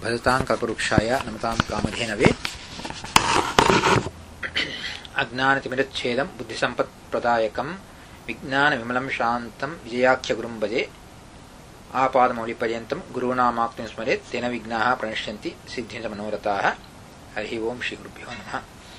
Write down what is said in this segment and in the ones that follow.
ಭಜತಾಂ ಕಲ್ಪವೃಕ್ಷಾಯ ನಮತಾಂ ಕಾಮಧೇನವೇ ಅಜ್ಞಾನತಿಮಿರಚ್ಛೇದಂ ಬುದ್ಧಿಸಂಪತ್ಪ್ರದಾಯಕಂ ವಿಜ್ಞಾನ ವಿಮಲಂ ಶಾಂತಂ ವಿಜಯಾಖ್ಯ ಗುರುಂ ಭಜೆ ಆಪಾದಮೌಳಿಪರ್ಯಂತಂ ಗುರುನಾಮಾಕ್ತಿಂ ಸ್ಮರೇತ್ ತೇನ ವಿಘ್ನಾಃ ಪ್ರಣಶ್ಯಂತಿ ಸಿದ್ಧಿಂಚ ಮನೋರಥಾಃ ಹರಿ ಓಂ ಶ್ರೀ ಗುರುಭ್ಯೋ ನಮಃ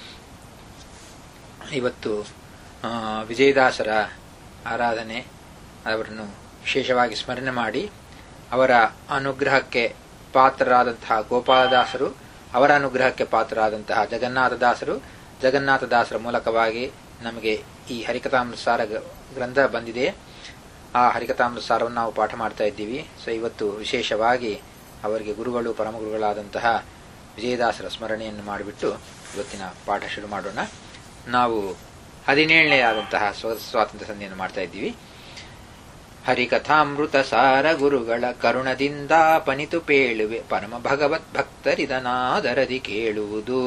ಇವತ್ತು ಆ, ವಿಜಯದಾಸರ ಆರಾಧನೆ ಅವರನ್ನು ವಿಶೇಷವಾಗಿ ಸ್ಮರಣೆ ಮಾಡಿ ಅವರ ಅನುಗ್ರಹಕ್ಕೆ ಪಾತ್ರರಾದಂತಹ ಗೋಪಾಲದಾಸರು ಅವರ ಅನುಗ್ರಹಕ್ಕೆ ಪಾತ್ರರಾದಂತಹ ಜಗನ್ನಾಥದಾಸರು ಜಗನ್ನಾಥದಾಸರ ಮೂಲಕವಾಗಿ ನಮಗೆ ಈ ಹರಿಕಥಾಮೃತಸಾರ ಗ- ಗ್ರಂಥ ಬಂದಿದೆ ಆ ಹರಿಕಥಾಮೃತಸಾರವನ್ನು ನಾವು ಪಾಠ ಮಾಡ್ತಾ ಇದ್ದೀವಿ ಸೊ ಇವತ್ತು ವಿಶೇಷವಾಗಿ ಅವರಿಗೆ ಗುರುಗಳು ಪರಮಗುರುಗಳಾದಂತಹ ವಿಜಯದಾಸರ ಸ್ಮರಣೆಯನ್ನು ಮಾಡಿಬಿಟ್ಟು ಇವತ್ತಿನ ಪಾಠ ಶುರು ಮಾಡೋಣ ನಾವು ಹದಿನೇಳನೇ ಆದಂತಹ ಸ್ವ ಸ್ವಾತಂತ್ರ್ಯ ಸಂಧಿಯನ್ನು ಮಾಡ್ತಾ ಇದ್ದೀವಿ ಹರಿಕಥಾಮೃತ ಸಾರ ಗುರುಗಳ ಕರುಣದಿಂದ ಪನಿತು ಪೇಳುವೆ ಪರಮ ಭಗವತ್ ಭಕ್ತರಿದನಾದರದಿ ಕೇಳುವುದು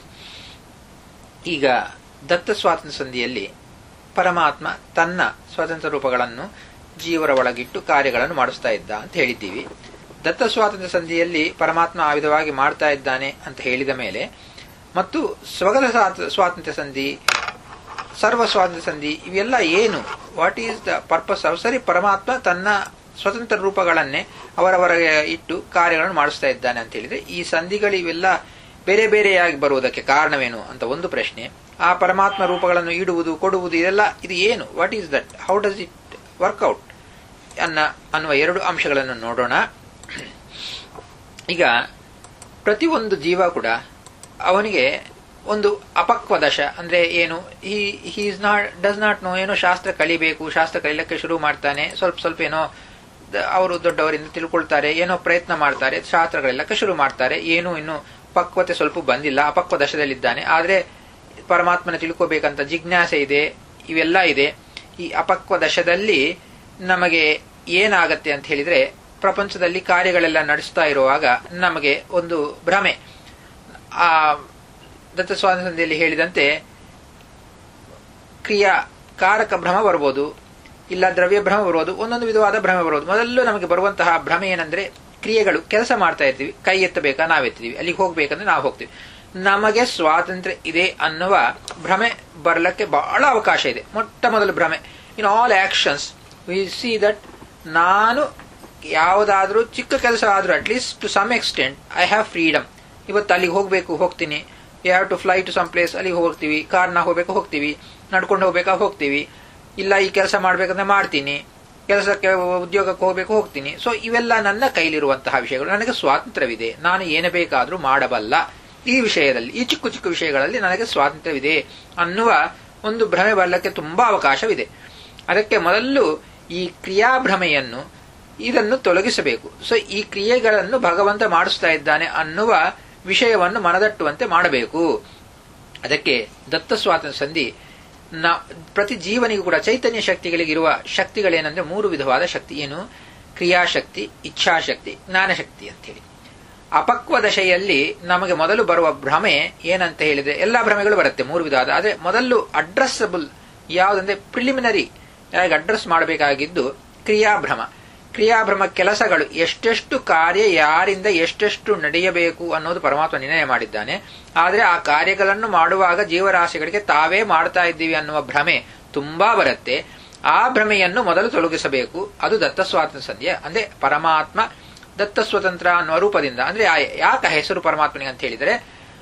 ಈಗ ದತ್ತ ಸ್ವಾತಂತ್ರ್ಯ ಸಂಧಿಯಲ್ಲಿ ಪರಮಾತ್ಮ ತನ್ನ ಸ್ವತಂತ್ರ ರೂಪಗಳನ್ನು ಜೀವರ ಒಳಗಿಟ್ಟು ಕಾರ್ಯಗಳನ್ನು ಮಾಡಿಸ್ತಾ ಇದ್ದ ಅಂತ ಹೇಳಿದ್ದೀವಿ ದತ್ತ ಸ್ವಾತಂತ್ರ್ಯ ಸಂಧಿಯಲ್ಲಿ ಪರಮಾತ್ಮ ಆ ವಿಧವಾಗಿ ಮಾಡ್ತಾ ಇದ್ದಾನೆ ಅಂತ ಹೇಳಿದ ಮೇಲೆ ಮತ್ತು ಸ್ವಗತ ಸ್ವಾತ- ಸ್ವಾತಂತ್ರ್ಯ ಸಂಧಿ ಸರ್ವ ಸ್ವಾತಂತ್ರ್ಯ ಸಂಧಿ ಇವೆಲ್ಲ ಏನು ವಾಟ್ ಈಸ್ ದ ಪರ್ಪಸ್ ಸರಿ ಪರಮಾತ್ಮ ತನ್ನ ಸ್ವತಂತ್ರ ರೂಪಗಳನ್ನೇ ಅವರವರ ಇಟ್ಟು ಕಾರ್ಯಗಳನ್ನು ಮಾಡಿಸ್ತಾ ಇದ್ದಾನೆ ಅಂತ ಹೇಳಿದ್ರೆ ಈ ಸಂಧಿಗಳು ಇವೆಲ್ಲ ಬೇರೆ ಬೇರೆಯಾಗಿ ಬರುವುದಕ್ಕೆ ಕಾರಣವೇನು ಅಂತ ಒಂದು ಪ್ರಶ್ನೆ ಆ ಪರಮಾತ್ಮ ರೂಪಗಳನ್ನು ಇಡುವುದು ಕೊಡುವುದು ಇದೆಲ್ಲ ಇದು ಏನು what is that how does it work out ಅನ್ನ ಅನ್ನುವ ಎರಡು ಅಂಶಗಳನ್ನು ನೋಡೋಣ ಈಗ ಪ್ರತಿಯೊಂದು ಜೀವ ಕೂಡ ಅವನಿಗೆ ಒಂದು ಅಪಕ್ವ ದಶ ಅಂದ್ರೆ ಏನು ಈ is not does not no ಏನೋ ಶಾಸ್ತ್ರ ಕಲಿಬೇಕು ಶಾಸ್ತ್ರ ಕಲಿಯಲಿಕ್ಕೆ ಶುರು ಮಾಡ್ತಾನೆ ಸ್ವಲ್ಪ ಸ್ವಲ್ಪ ಏನೋ ದ- ಅವರು ದೊಡ್ಡವರಿಂದ ತಿಳ್ಕೊಳ್ತಾರೆ ಏನೋ ಪ್ರಯತ್ನ ಮಾಡ್ತಾರೆ ಶಾಸ್ತ್ರಗಳೆಲ್ಲಕ್ಕೆ ಶುರು ಮಾಡ್ತಾರೆ ಏನು ಇನ್ನು ಪಕ್ವತೆ ಸ್ವಲ್ಪ ಬಂದಿಲ್ಲ ಅಪಕ್ವ ದಶದಲ್ಲಿದ್ದಾನೆ ಆದ್ರೆ ಪರಮಾತ್ಮನ ತಿಳ್ಕೋಬೇಕಂತ ಜಿಜ್ಞಾಸೆ ಇದೆ ಇವೆಲ್ಲ ಇದೆ ಈ ಅಪಕ್ವ ದಶದಲ್ಲಿ ನಮಗೆ ಏನಾಗತ್ತೆ ಅಂತ ಹೇಳಿದ್ರೆ ಪ್ರಪಂಚದಲ್ಲಿ ಕಾರ್ಯಗಳೆಲ್ಲ ನಡೆಸ್ತಾ ಇರುವಾಗ ನಮಗೆ ಒಂದು ಭ್ರಮೆ ಆ ದತ್ತ ಸ್ವಾತಂತ್ರ್ಯದಲ್ಲಿ ಹೇಳಿದಂತೆ ಕ್ರಿಯಾ ಕಾರಕ ಭ್ರಮ ಬರ್ಬೋದು ಇಲ್ಲ ದ್ರವ್ಯ ಭ್ರಮ ಬರ್ಬೋದು ಒಂದೊಂದು ವಿಧವಾದ ಭ್ರಮೆ ಬರ್ಬೋದು ಮೊದಲು ನಮಗೆ ಬರುವಂತಹ ಭ್ರಮೆ ಏನಂದ್ರೆ ಕ್ರಿಯೆಗಳು ಕೆಲಸ ಮಾಡ್ತಾ ಇರ್ತೀವಿ ಕೈ ಎತ್ತಬೇಕಾ ನಾವು ಎತ್ತೀವಿ ಅಲ್ಲಿಗೆ ಹೋಗ್ಬೇಕಂದ್ರೆ ನಾವು ಹೋಗ್ತೀವಿ ನಮಗೆ ಸ್ವಾತಂತ್ರ್ಯ ಇದೆ ಅನ್ನುವ ಭ್ರಮೆ ಬರಲಿಕ್ಕೆ ಬಹಳ ಅವಕಾಶ ಇದೆ ಮೊಟ್ಟ ಮೊದಲು ಭ್ರಮೆ in all actions we see that ನಾನು ಯಾವುದಾದ್ರೂ ಚಿಕ್ಕ ಕೆಲಸ ಆದ್ರೂ at least to some extent I have freedom ಇವತ್ತು ಅಲ್ಲಿಗೆ ಹೋಗ್ಬೇಕು ಹೋಗ್ತೀನಿ you have to fly to some place ಅಲ್ಲಿಗೆ ಹೋಗ್ತೀವಿ ಕಾರ್ನ ಹೋಗ್ಬೇಕು ಹೋಗ್ತೀವಿ ನಡ್ಕೊಂಡು ಹೋಗ್ಬೇಕಾ ಹೋಗ್ತೀವಿ ಇಲ್ಲ ಈ ಕೆಲಸ ಮಾಡ್ಬೇಕಂದ್ರೆ ಮಾಡ್ತೀನಿ ಕೆಲಸಕ್ಕೆ ಉದ್ಯೋಗಕ್ಕೆ ಹೋಗ್ಬೇಕು ಹೋಗ್ತೀನಿ ಸೊ ಇವೆಲ್ಲ ನನ್ನ ಕೈಲಿರುವಂತಹ ವಿಷಯಗಳು ನನಗೆ ಸ್ವಾತಂತ್ರ್ಯವಿದೆ ನಾನು ಏನು ಬೇಕಾದ್ರೂ ಮಾಡಬಲ್ಲ ಈ ವಿಷಯದಲ್ಲಿ ಈ ಚಿಕ್ಕ ಚಿಕ್ಕ ವಿಷಯಗಳಲ್ಲಿ ನನಗೆ ಸ್ವಾತಂತ್ರ್ಯವಿದೆ ಅನ್ನುವ ಒಂದು ಭ್ರಮೆ ಬರಲಿಕ್ಕೆ ತುಂಬಾ ಅವಕಾಶವಿದೆ ಅದಕ್ಕೆ ಮೊದಲು ಈ ಕ್ರಿಯಾಭ್ರಮೆಯನ್ನು ಇದನ್ನು ತೊಲಗಿಸಬೇಕು ಸೊ ಈ ಕ್ರಿಯೆಗಳನ್ನು ಭಗವಂತ ಮಾಡಿಸ್ತಾ ಇದ್ದಾನೆ ಅನ್ನುವ ವಿಷಯವನ್ನು ಮನದಟ್ಟುವಂತೆ ಮಾಡಬೇಕು ಅದಕ್ಕೆ ದತ್ತ ಸ್ವಾತಂತ್ರ್ಯ ಸಂಧಿ ನ ಪ್ರತಿ ಜೀವನಿಗೂ ಕೂಡ ಚೈತನ್ಯ ಶಕ್ತಿಗಳಿಗಿರುವ ಶಕ್ತಿಗಳೇನೆಂದ್ರೆ ಮೂರು ವಿಧವಾದ ಶಕ್ತಿ ಏನು ಕ್ರಿಯಾಶಕ್ತಿ ಇಚ್ಛಾಶಕ್ತಿ ಜ್ಞಾನಶಕ್ತಿ ಅಂತೇಳಿ ಅಪಕ್ವ ದಶೆಯಲ್ಲಿ ನಮಗೆ ಮೊದಲು ಬರುವ ಭ್ರಮೆ ಏನಂತ ಹೇಳಿದ್ರೆ ಎಲ್ಲಾ ಭ್ರಮೆಗಳು ಬರುತ್ತೆ ಮೂರು ವಿಧವಾದ ಆದ್ರೆ ಮೊದಲು ಅಡ್ರೆಸ್ಸಬಲ್ ಯಾವುದಂದ್ರೆ ಪ್ರಿಲಿಮಿನರಿ ಅಡ್ರೆಸ್ ಮಾಡಬೇಕಾಗಿದ್ದು ಕ್ರಿಯಾಭ್ರಮ ಕ್ರಿಯಾಭ್ರಮ ಕೆಲಸಗಳು ಎಷ್ಟೆಷ್ಟು ಕಾರ್ಯ ಯಾರಿಂದ ಎಷ್ಟೆಷ್ಟು ನಡೆಯಬೇಕು ಅನ್ನೋದು ಪರಮಾತ್ಮ ನಿರ್ಣಯ ಮಾಡಿದ್ದಾನೆ ಆದರೆ ಆ ಕಾರ್ಯಗಳನ್ನು ಮಾಡುವಾಗ ಜೀವರಾಶಿಗಳಿಗೆ ತಾವೇ ಮಾಡ್ತಾ ಇದ್ದೀವಿ ಅನ್ನುವ ಭ್ರಮೆ ತುಂಬಾ ಬರುತ್ತೆ ಆ ಭ್ರಮೆಯನ್ನು ಮೊದಲು ತೊಲಗಿಸಬೇಕು ಅದು ದತ್ತ ಸ್ವಾತಂತ್ರ್ಯ ಸಂಧ್ಯೆ ಅಂದ್ರೆ ಪರಮಾತ್ಮ ದತ್ತ ಸ್ವತಂತ್ರ ಅನ್ನುವ ರೂಪದಿಂದ ಅಂದ್ರೆ ಆ ಯಾಕೆ ಹೆಸರು ಪರಮಾತ್ಮನಿಗೆ ಅಂತ ಹೇಳಿದರೆ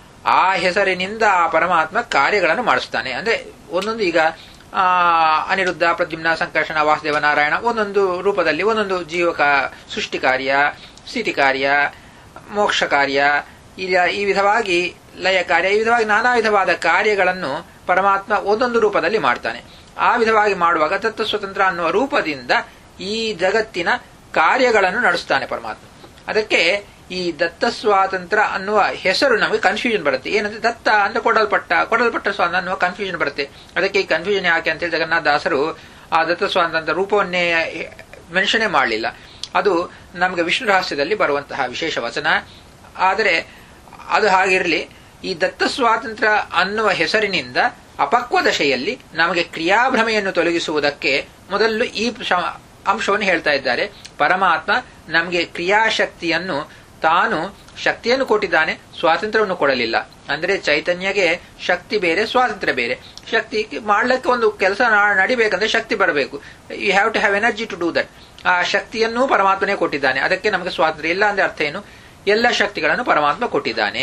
ಆ ಹೆಸರಿನಿಂದ ಆ ಪರಮಾತ್ಮ ಕಾರ್ಯಗಳನ್ನು ಮಾಡಿಸ್ತಾನೆ ಅಂದ್ರೆ ಒಂದೊಂದು ಈಗ ಆ ಅನಿರುದ್ಧ ಪ್ರದ್ಯುಮ್ನ ಸಂಕರ್ಷಣ ವಾಸುದೇವ ನಾರಾಯಣ ಒಂದೊಂದು ರೂಪದಲ್ಲಿ ಒಂದೊಂದು ಜೀವ ಕಾ- ಸೃಷ್ಟಿ ಕಾರ್ಯ ಸ್ಥಿತಿ ಕಾರ್ಯ ಮೋಕ್ಷ ಕಾರ್ಯ ಇಲ್ಲ ಈ ವಿಧವಾಗಿ ಲಯ ಕಾರ್ಯ ಈ ವಿಧವಾಗಿ ನಾನಾ ವಿಧವಾದ ಕಾರ್ಯಗಳನ್ನು ಪರಮಾತ್ಮ ಒಂದೊಂದು ರೂಪದಲ್ಲಿ ಮಾಡ್ತಾನೆ ಆ ವಿಧವಾಗಿ ಮಾಡುವಾಗ ತತ್ವ ಸ್ವತಂತ್ರ ಅನ್ನುವ ರೂಪದಿಂದ ಈ ಜಗತ್ತಿನ ಕಾರ್ಯಗಳನ್ನು ನಡೆಸ್ತಾನೆ ಪರಮಾತ್ಮ ಅದಕ್ಕೆ ಈ ದತ್ತ ಸ್ವಾತಂತ್ರ್ಯ ಅನ್ನುವ ಹೆಸರು ನಮಗೆ ಕನ್ಫ್ಯೂಷನ್ ಬರುತ್ತೆ ಏನಂದ್ರೆ ದತ್ತ ಅಂದ್ರೆ ಕೊಡಲ್ಪಟ್ಟ ಕೊಡಲ್ಪಟ್ಟ ಸ್ವಾತಂತ್ರ್ಯ ಅನ್ನುವ ಕನ್ಫ್ಯೂಷನ್ ಬರುತ್ತೆ ಅದಕ್ಕೆ ಈ ಕನ್ಫ್ಯೂಷನ್ ಯಾಕೆ ಅಂತೇಳಿ ಜಗನ್ನಾಥ ದಾಸರು ಆ ದತ್ತ ಸ್ವಾತಂತ್ರ್ಯ ರೂಪವನ್ನೇ ಮೆನ್ಷನೇ ಮಾಡಲಿಲ್ಲ ಅದು ನಮಗೆ ವಿಷ್ಣು ರಹಸ್ಯದಲ್ಲಿ ಬರುವಂತಹ ವಿಶೇಷ ವಚನ ಆದರೆ ಅದು ಹಾಗಿರಲಿ ಈ ದತ್ತ ಸ್ವಾತಂತ್ರ್ಯ ಅನ್ನುವ ಹೆಸರಿನಿಂದ ಅಪಕ್ವ ದಶೆಯಲ್ಲಿ ನಮಗೆ ಕ್ರಿಯಾಭ್ರಮೆಯನ್ನು ತೊಲಗಿಸುವುದಕ್ಕೆ ಮೊದಲು ಈ ಶ- ಅಂಶವನ್ನು ಹೇಳ್ತಾ ಇದ್ದಾರೆ ಪರಮಾತ್ಮ ನಮಗೆ ಕ್ರಿಯಾಶಕ್ತಿಯನ್ನು ತಾನು ಶಕ್ತಿಯನ್ನು ಕೊಟ್ಟಿದ್ದಾನೆ ಸ್ವಾತಂತ್ರ್ಯವನ್ನು ಕೊಡಲಿಲ್ಲ ಅಂದ್ರೆ ಚೈತನ್ಯಗೆ ಶಕ್ತಿ ಬೇರೆ ಸ್ವಾತಂತ್ರ್ಯ ಬೇರೆ ಶಕ್ತಿ ಮಾಡ್ಲಿಕ್ಕೆ ಒಂದು ಕೆಲಸ ನಡಿಬೇಕಂದ್ರೆ ಶಕ್ತಿ ಬರಬೇಕು you have to have energy to do that ಆ ಶಕ್ತಿಯನ್ನೂ ಪರಮಾತ್ಮನೇ ಕೊಟ್ಟಿದ್ದಾನೆ ಅದಕ್ಕೆ ನಮಗೆ ಸ್ವಾತಂತ್ರ್ಯ ಇಲ್ಲ ಅಂದ್ರೆ ಅರ್ಥ ಏನು ಎಲ್ಲ ಶಕ್ತಿಗಳನ್ನು ಪರಮಾತ್ಮ ಕೊಟ್ಟಿದ್ದಾನೆ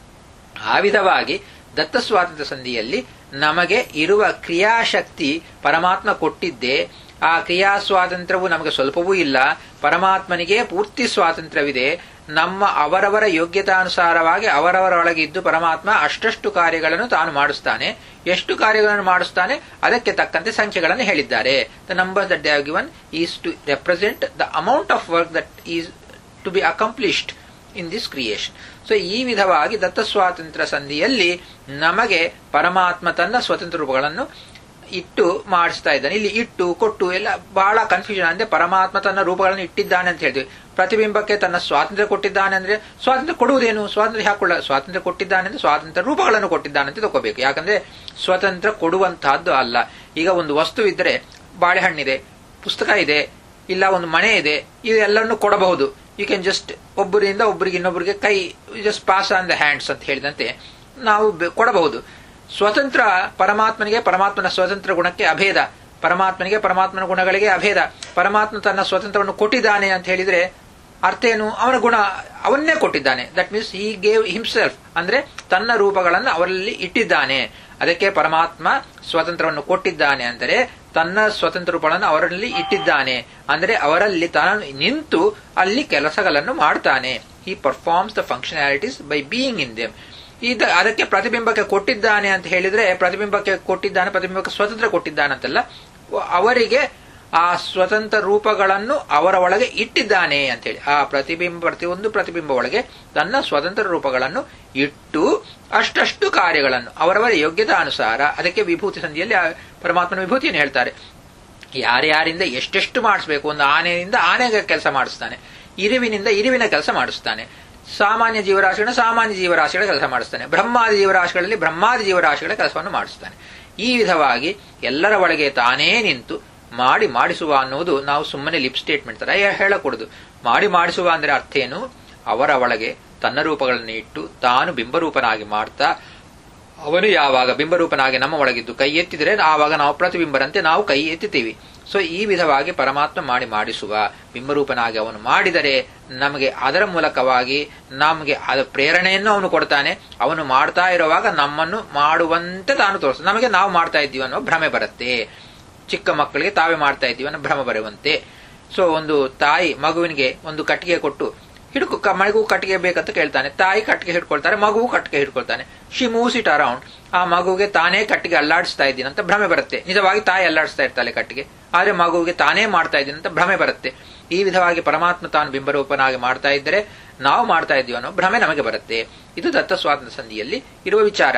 ಆ ವಿಧವಾಗಿ ದತ್ತ ಸ್ವಾತಂತ್ರ್ಯ ಸಂಧಿಯಲ್ಲಿ ನಮಗೆ ಇರುವ ಕ್ರಿಯಾಶಕ್ತಿ ಪರಮಾತ್ಮ ಕೊಟ್ಟಿದ್ದೇ ಆ ಕ್ರಿಯಾ ಸ್ವಾತಂತ್ರ್ಯವು ನಮಗೆ ಸ್ವಲ್ಪವೂ ಇಲ್ಲ ಪರಮಾತ್ಮನಿಗೆ ಪೂರ್ತಿ ಸ್ವಾತಂತ್ರ್ಯವಿದೆ ನಮ್ಮ ಅವರವರ ಯೋಗ್ಯತಾನುಸಾರವಾಗಿ ಅವರವರೊಳಗೆ ಇದ್ದು ಪರಮಾತ್ಮ ಅಷ್ಟಷ್ಟು ಕಾರ್ಯಗಳನ್ನು ತಾನು ಮಾಡಿಸ್ತಾನೆ ಎಷ್ಟು ಕಾರ್ಯಗಳನ್ನು ಮಾಡಿಸ್ತಾನೆ ಅದಕ್ಕೆ ತಕ್ಕಂತೆ ಸಂಖ್ಯೆಗಳನ್ನು ಹೇಳಿದ್ದಾರೆ the number that they given is to represent the amount of work that is to be accomplished in this creation so ಈ ವಿಧವಾಗಿ ದತ್ತ ಸ್ವಾತಂತ್ರ್ಯ ಸಂಧಿಯಲ್ಲಿ ನಮಗೆ ಪರಮಾತ್ಮ ತನ್ನ ಸ್ವತಂತ್ರ ರೂಪಗಳನ್ನು ಇಟ್ಟು ಮಾಡಿಸ್ತಾ ಇದ್ದಾನೆ ಇಲ್ಲಿ ಇಟ್ಟು ಕೊಟ್ಟು ಎಲ್ಲ ಬಹಳ ಕನ್ಫ್ಯೂಷನ್ ಅಂದ್ರೆ ಪರಮಾತ್ಮ ತನ್ನ ರೂಪಗಳನ್ನು ಇಟ್ಟಿದ್ದಾನೆ ಅಂತ ಹೇಳ್ತೀವಿ ಪ್ರತಿಬಿಂಬಕ್ಕೆ ತನ್ನ ಸ್ವಾತಂತ್ರ್ಯ ಕೊಟ್ಟಿದ್ದಾನೆ ಅಂದ್ರೆ ಸ್ವಾತಂತ್ರ್ಯ ಕೊಡುವುದೇನು ಸ್ವಾತಂತ್ರ್ಯ ಹಾಕೊಳ್ಳ ಸ್ವಾತಂತ್ರ್ಯ ಕೊಟ್ಟಿದ್ದಾನೆ ಅಂದ್ರೆ ಸ್ವಾತಂತ್ರ್ಯ ರೂಪಗಳನ್ನು ಕೊಟ್ಟಿದ್ದಾನೆ ಅಂತ ತಗೋಬೇಕು ಯಾಕಂದ್ರೆ ಸ್ವತಂತ್ರ ಕೊಡುವಂತಹದ್ದು ಅಲ್ಲ ಈಗ ಒಂದು ವಸ್ತು ಇದ್ರೆ ಬಾಳೆಹಣ್ಣಿದೆ ಪುಸ್ತಕ ಇದೆ ಇಲ್ಲ ಒಂದು ಮನೆ ಇದೆ ಇವೆಲ್ಲವನ್ನು ಕೊಡಬಹುದು ಯು ಕ್ಯಾನ್ ಜಸ್ಟ್ ಒಬ್ಬರಿಂದ ಒಬ್ಬರಿಗೆ ಇನ್ನೊಬ್ಬರಿಗೆ ಕೈ just pass on the hands ಅಂತ ಹೇಳಿದಂತೆ ನಾವು ಕೊಡಬಹುದು ಸ್ವತಂತ್ರ ಪರಮಾತ್ಮನಿಗೆ ಪರಮಾತ್ಮನ ಸ್ವತಂತ್ರ ಗುಣಕ್ಕೆ ಅಭೇದ ಪರಮಾತ್ಮನಿಗೆ ಪರಮಾತ್ಮನ ಗುಣಗಳಿಗೆ ಅಭೇದ ಪರಮಾತ್ಮ ತನ್ನ ಸ್ವತಂತ್ರವನ್ನು ಕೊಟ್ಟಿದ್ದಾನೆ ಅಂತ ಹೇಳಿದ್ರೆ ಅರ್ಥ ಏನು ಅವನ ಗುಣ ಅವನ್ನೇ ಕೊಟ್ಟಿದ್ದಾನೆ that means he gave himself ಅಂದ್ರೆ ತನ್ನ ರೂಪಗಳನ್ನು ಅವರಲ್ಲಿ ಇಟ್ಟಿದ್ದಾನೆ ಅದಕ್ಕೆ ಪರಮಾತ್ಮ ಸ್ವತಂತ್ರವನ್ನು ಕೊಟ್ಟಿದ್ದಾನೆ ಅಂದರೆ ತನ್ನ ಸ್ವತಂತ್ರ ರೂಪಗಳನ್ನು ಅವರಲ್ಲಿ ಇಟ್ಟಿದ್ದಾನೆ ಅಂದರೆ ಅವರಲ್ಲಿ ತಾನು ನಿಂತು ಅಲ್ಲಿ ಕೆಲಸಗಳನ್ನು ಮಾಡ್ತಾನೆ he performs the functionalities by being in them ಇದ ಅದಕ್ಕೆ ಪ್ರತಿಬಿಂಬಕ್ಕೆ ಕೊಟ್ಟಿದ್ದಾನೆ ಅಂತ ಹೇಳಿದ್ರೆ ಪ್ರತಿಬಿಂಬಕ್ಕೆ ಕೊಟ್ಟಿದ್ದಾನೆ ಪ್ರತಿಬಿಂಬಕ್ಕೆ ಸ್ವತಂತ್ರ ಕೊಟ್ಟಿದ್ದಾನೆ ಅಂತಲ್ಲ ಅವರಿಗೆ ಆ ಸ್ವತಂತ್ರ ರೂಪಗಳನ್ನು ಅವರ ಒಳಗೆ ಇಟ್ಟಿದ್ದಾನೆ ಅಂತ ಹೇಳಿ ಆ ಪ್ರತಿಬಿಂಬ ಪ್ರತಿಯೊಂದು ಪ್ರತಿಬಿಂಬ ಒಳಗೆ ತನ್ನ ಸ್ವತಂತ್ರ ರೂಪಗಳನ್ನು ಇಟ್ಟು ಅಷ್ಟಷ್ಟು ಕಾರ್ಯಗಳನ್ನು ಅವರವರ ಯೋಗ್ಯತಾನುಸಾರ ಅದಕ್ಕೆ ವಿಭೂತಿ ಸಂಧಿಯಲ್ಲಿ ಪರಮಾತ್ಮನ ವಿಭೂತಿಯನ್ನು ಹೇಳ್ತಾರೆ ಯಾರ್ಯಾರಿಂದ ಎಷ್ಟೆಷ್ಟು ಮಾಡಿಸ್ಬೇಕು ಒಂದು ಆನೆಯಿಂದ ಆನೆಗೆ ಕೆಲಸ ಮಾಡಿಸ್ತಾನೆ ಇರುವಿನಿಂದ ಇರುವಿನ ಕೆಲಸ ಮಾಡಿಸ್ತಾನೆ ಸಾಮಾನ್ಯ ಜೀವರಾಶಿಗಳ ಸಾಮಾನ್ಯ ಜೀವರಾಶಿಗಳ ಕೆಲಸ ಮಾಡಿಸ್ತಾನೆ ಬ್ರಹ್ಮಾದಿ ಜೀವರಾಶಿಗಳಲ್ಲಿ ಬ್ರಹ್ಮಾದಿ ಜೀವರಾಶಿಗಳ ಕೆಲಸವನ್ನು ಮಾಡಿಸ್ತಾನೆ ಈ ವಿಧವಾಗಿ ಎಲ್ಲರ ಒಳಗೆ ತಾನೇ ನಿಂತು ಮಾಡಿ ಮಾಡಿಸುವ ಅನ್ನುವುದು ನಾವು ಸುಮ್ಮನೆ ಲಿಪ್ ಸ್ಟೇಟ್ಮೆಂಟ್ ತರ ಹೇಳಕೂಡದು ಮಾಡಿ ಮಾಡಿಸುವ ಅಂದ್ರೆ ಅರ್ಥ ಏನು ಅವರ ಒಳಗೆ ತನ್ನ ರೂಪಗಳನ್ನು ಇಟ್ಟು ತಾನು ಬಿಂಬರೂಪನಾಗಿ ಮಾಡ್ತಾ ಅವನು ಯಾವಾಗ ಬಿಂಬರೂಪನಾಗಿ ನಮ್ಮ ಒಳಗಿದ್ದು ಕೈ ಎತ್ತಿದರೆ ಆವಾಗ ನಾವು ಪ್ರತಿಬಿಂಬರಂತೆ ನಾವು ಕೈ ಎತ್ತುತ್ತೀವಿ ಸೊ ಈ ವಿಧವಾಗಿ ಪರಮಾತ್ಮ ಮಾಡಿ ಮಾಡಿಸುವ ಬಿಂಬರೂಪನಾಗಿ ಅವನು ಮಾಡಿದರೆ ನಮಗೆ ಅದರ ಮೂಲಕವಾಗಿ ನಮಗೆ ಅದ ಪ್ರೇರಣೆಯನ್ನು ಅವನು ಕೊಡ್ತಾನೆ ಅವನು ಮಾಡ್ತಾ ಇರುವಾಗ ನಮ್ಮನ್ನು ಮಾಡುವಂತೆ ತಾನು ತೋರಿಸ ನಮಗೆ ನಾವು ಮಾಡ್ತಾ ಇದ್ದೀವಿ ಅನ್ನೋ ಭ್ರಮೆ ಬರುತ್ತೆ ಚಿಕ್ಕ ಮಕ್ಕಳಿಗೆ ತಾವೇ ಮಾಡ್ತಾ ಇದ್ದೀವಿ ಅನ್ನೋ ಭ್ರಮ ಬರುವಂತೆ ಸೊ ಒಂದು ತಾಯಿ ಮಗುವಿನಿಗೆ ಒಂದು ಕಟ್ಟಿಗೆ ಕೊಟ್ಟು ಹಿಡ್ಕೊ ಮಗು ಕಟ್ಟಿಗೆ ಬೇಕಂತ ಕೇಳ್ತಾನೆ ತಾಯಿ ಕಟ್ಟಿಗೆ ಹಿಡ್ಕೊಳ್ತಾರೆ ಮಗುವು ಕಟ್ಟಿಗೆ ಹಿಡ್ಕೊಳ್ತಾನೆ ಶಿ ಮೂವ್ಸ್ ಇಟ್ ಅರೌಂಡ್ ಆ ಮಗುವಿಗೆ ತಾನೇ ಕಟ್ಟಿಗೆ ಅಲ್ಲಾಡಿಸ್ತಾ ಇದ್ದೀನಿ ಅಂತ ಭ್ರಮೆ ಬರುತ್ತೆ ನಿಜವಾಗಿ ತಾಯಿ ಅಲ್ಲಾಡಿಸ್ತಾ ಇರ್ತಾಳೆ ಕಟ್ಟಿಗೆ ಆದ್ರೆ ಮಗುವಿಗೆ ತಾನೇ ಮಾಡ್ತಾ ಇದ್ದೀನಿ ಅಂತ ಭ್ರಮೆ ಬರುತ್ತೆ ಈ ವಿಧವಾಗಿ ಪರಮಾತ್ಮ ತಾನು ಬಿಂಬರೂಪನಾಗಿ ಮಾಡ್ತಾ ಇದ್ದರೆ ನಾವು ಮಾಡ್ತಾ ಇದ್ದೀವಿ ಅನ್ನೋ ಭ್ರಮೆ ನಮಗೆ ಬರುತ್ತೆ ಇದು ದತ್ತ ಸ್ವಾತಂತ್ರ್ಯ ಸಂಧಿಯಲ್ಲಿ ಇರುವ ವಿಚಾರ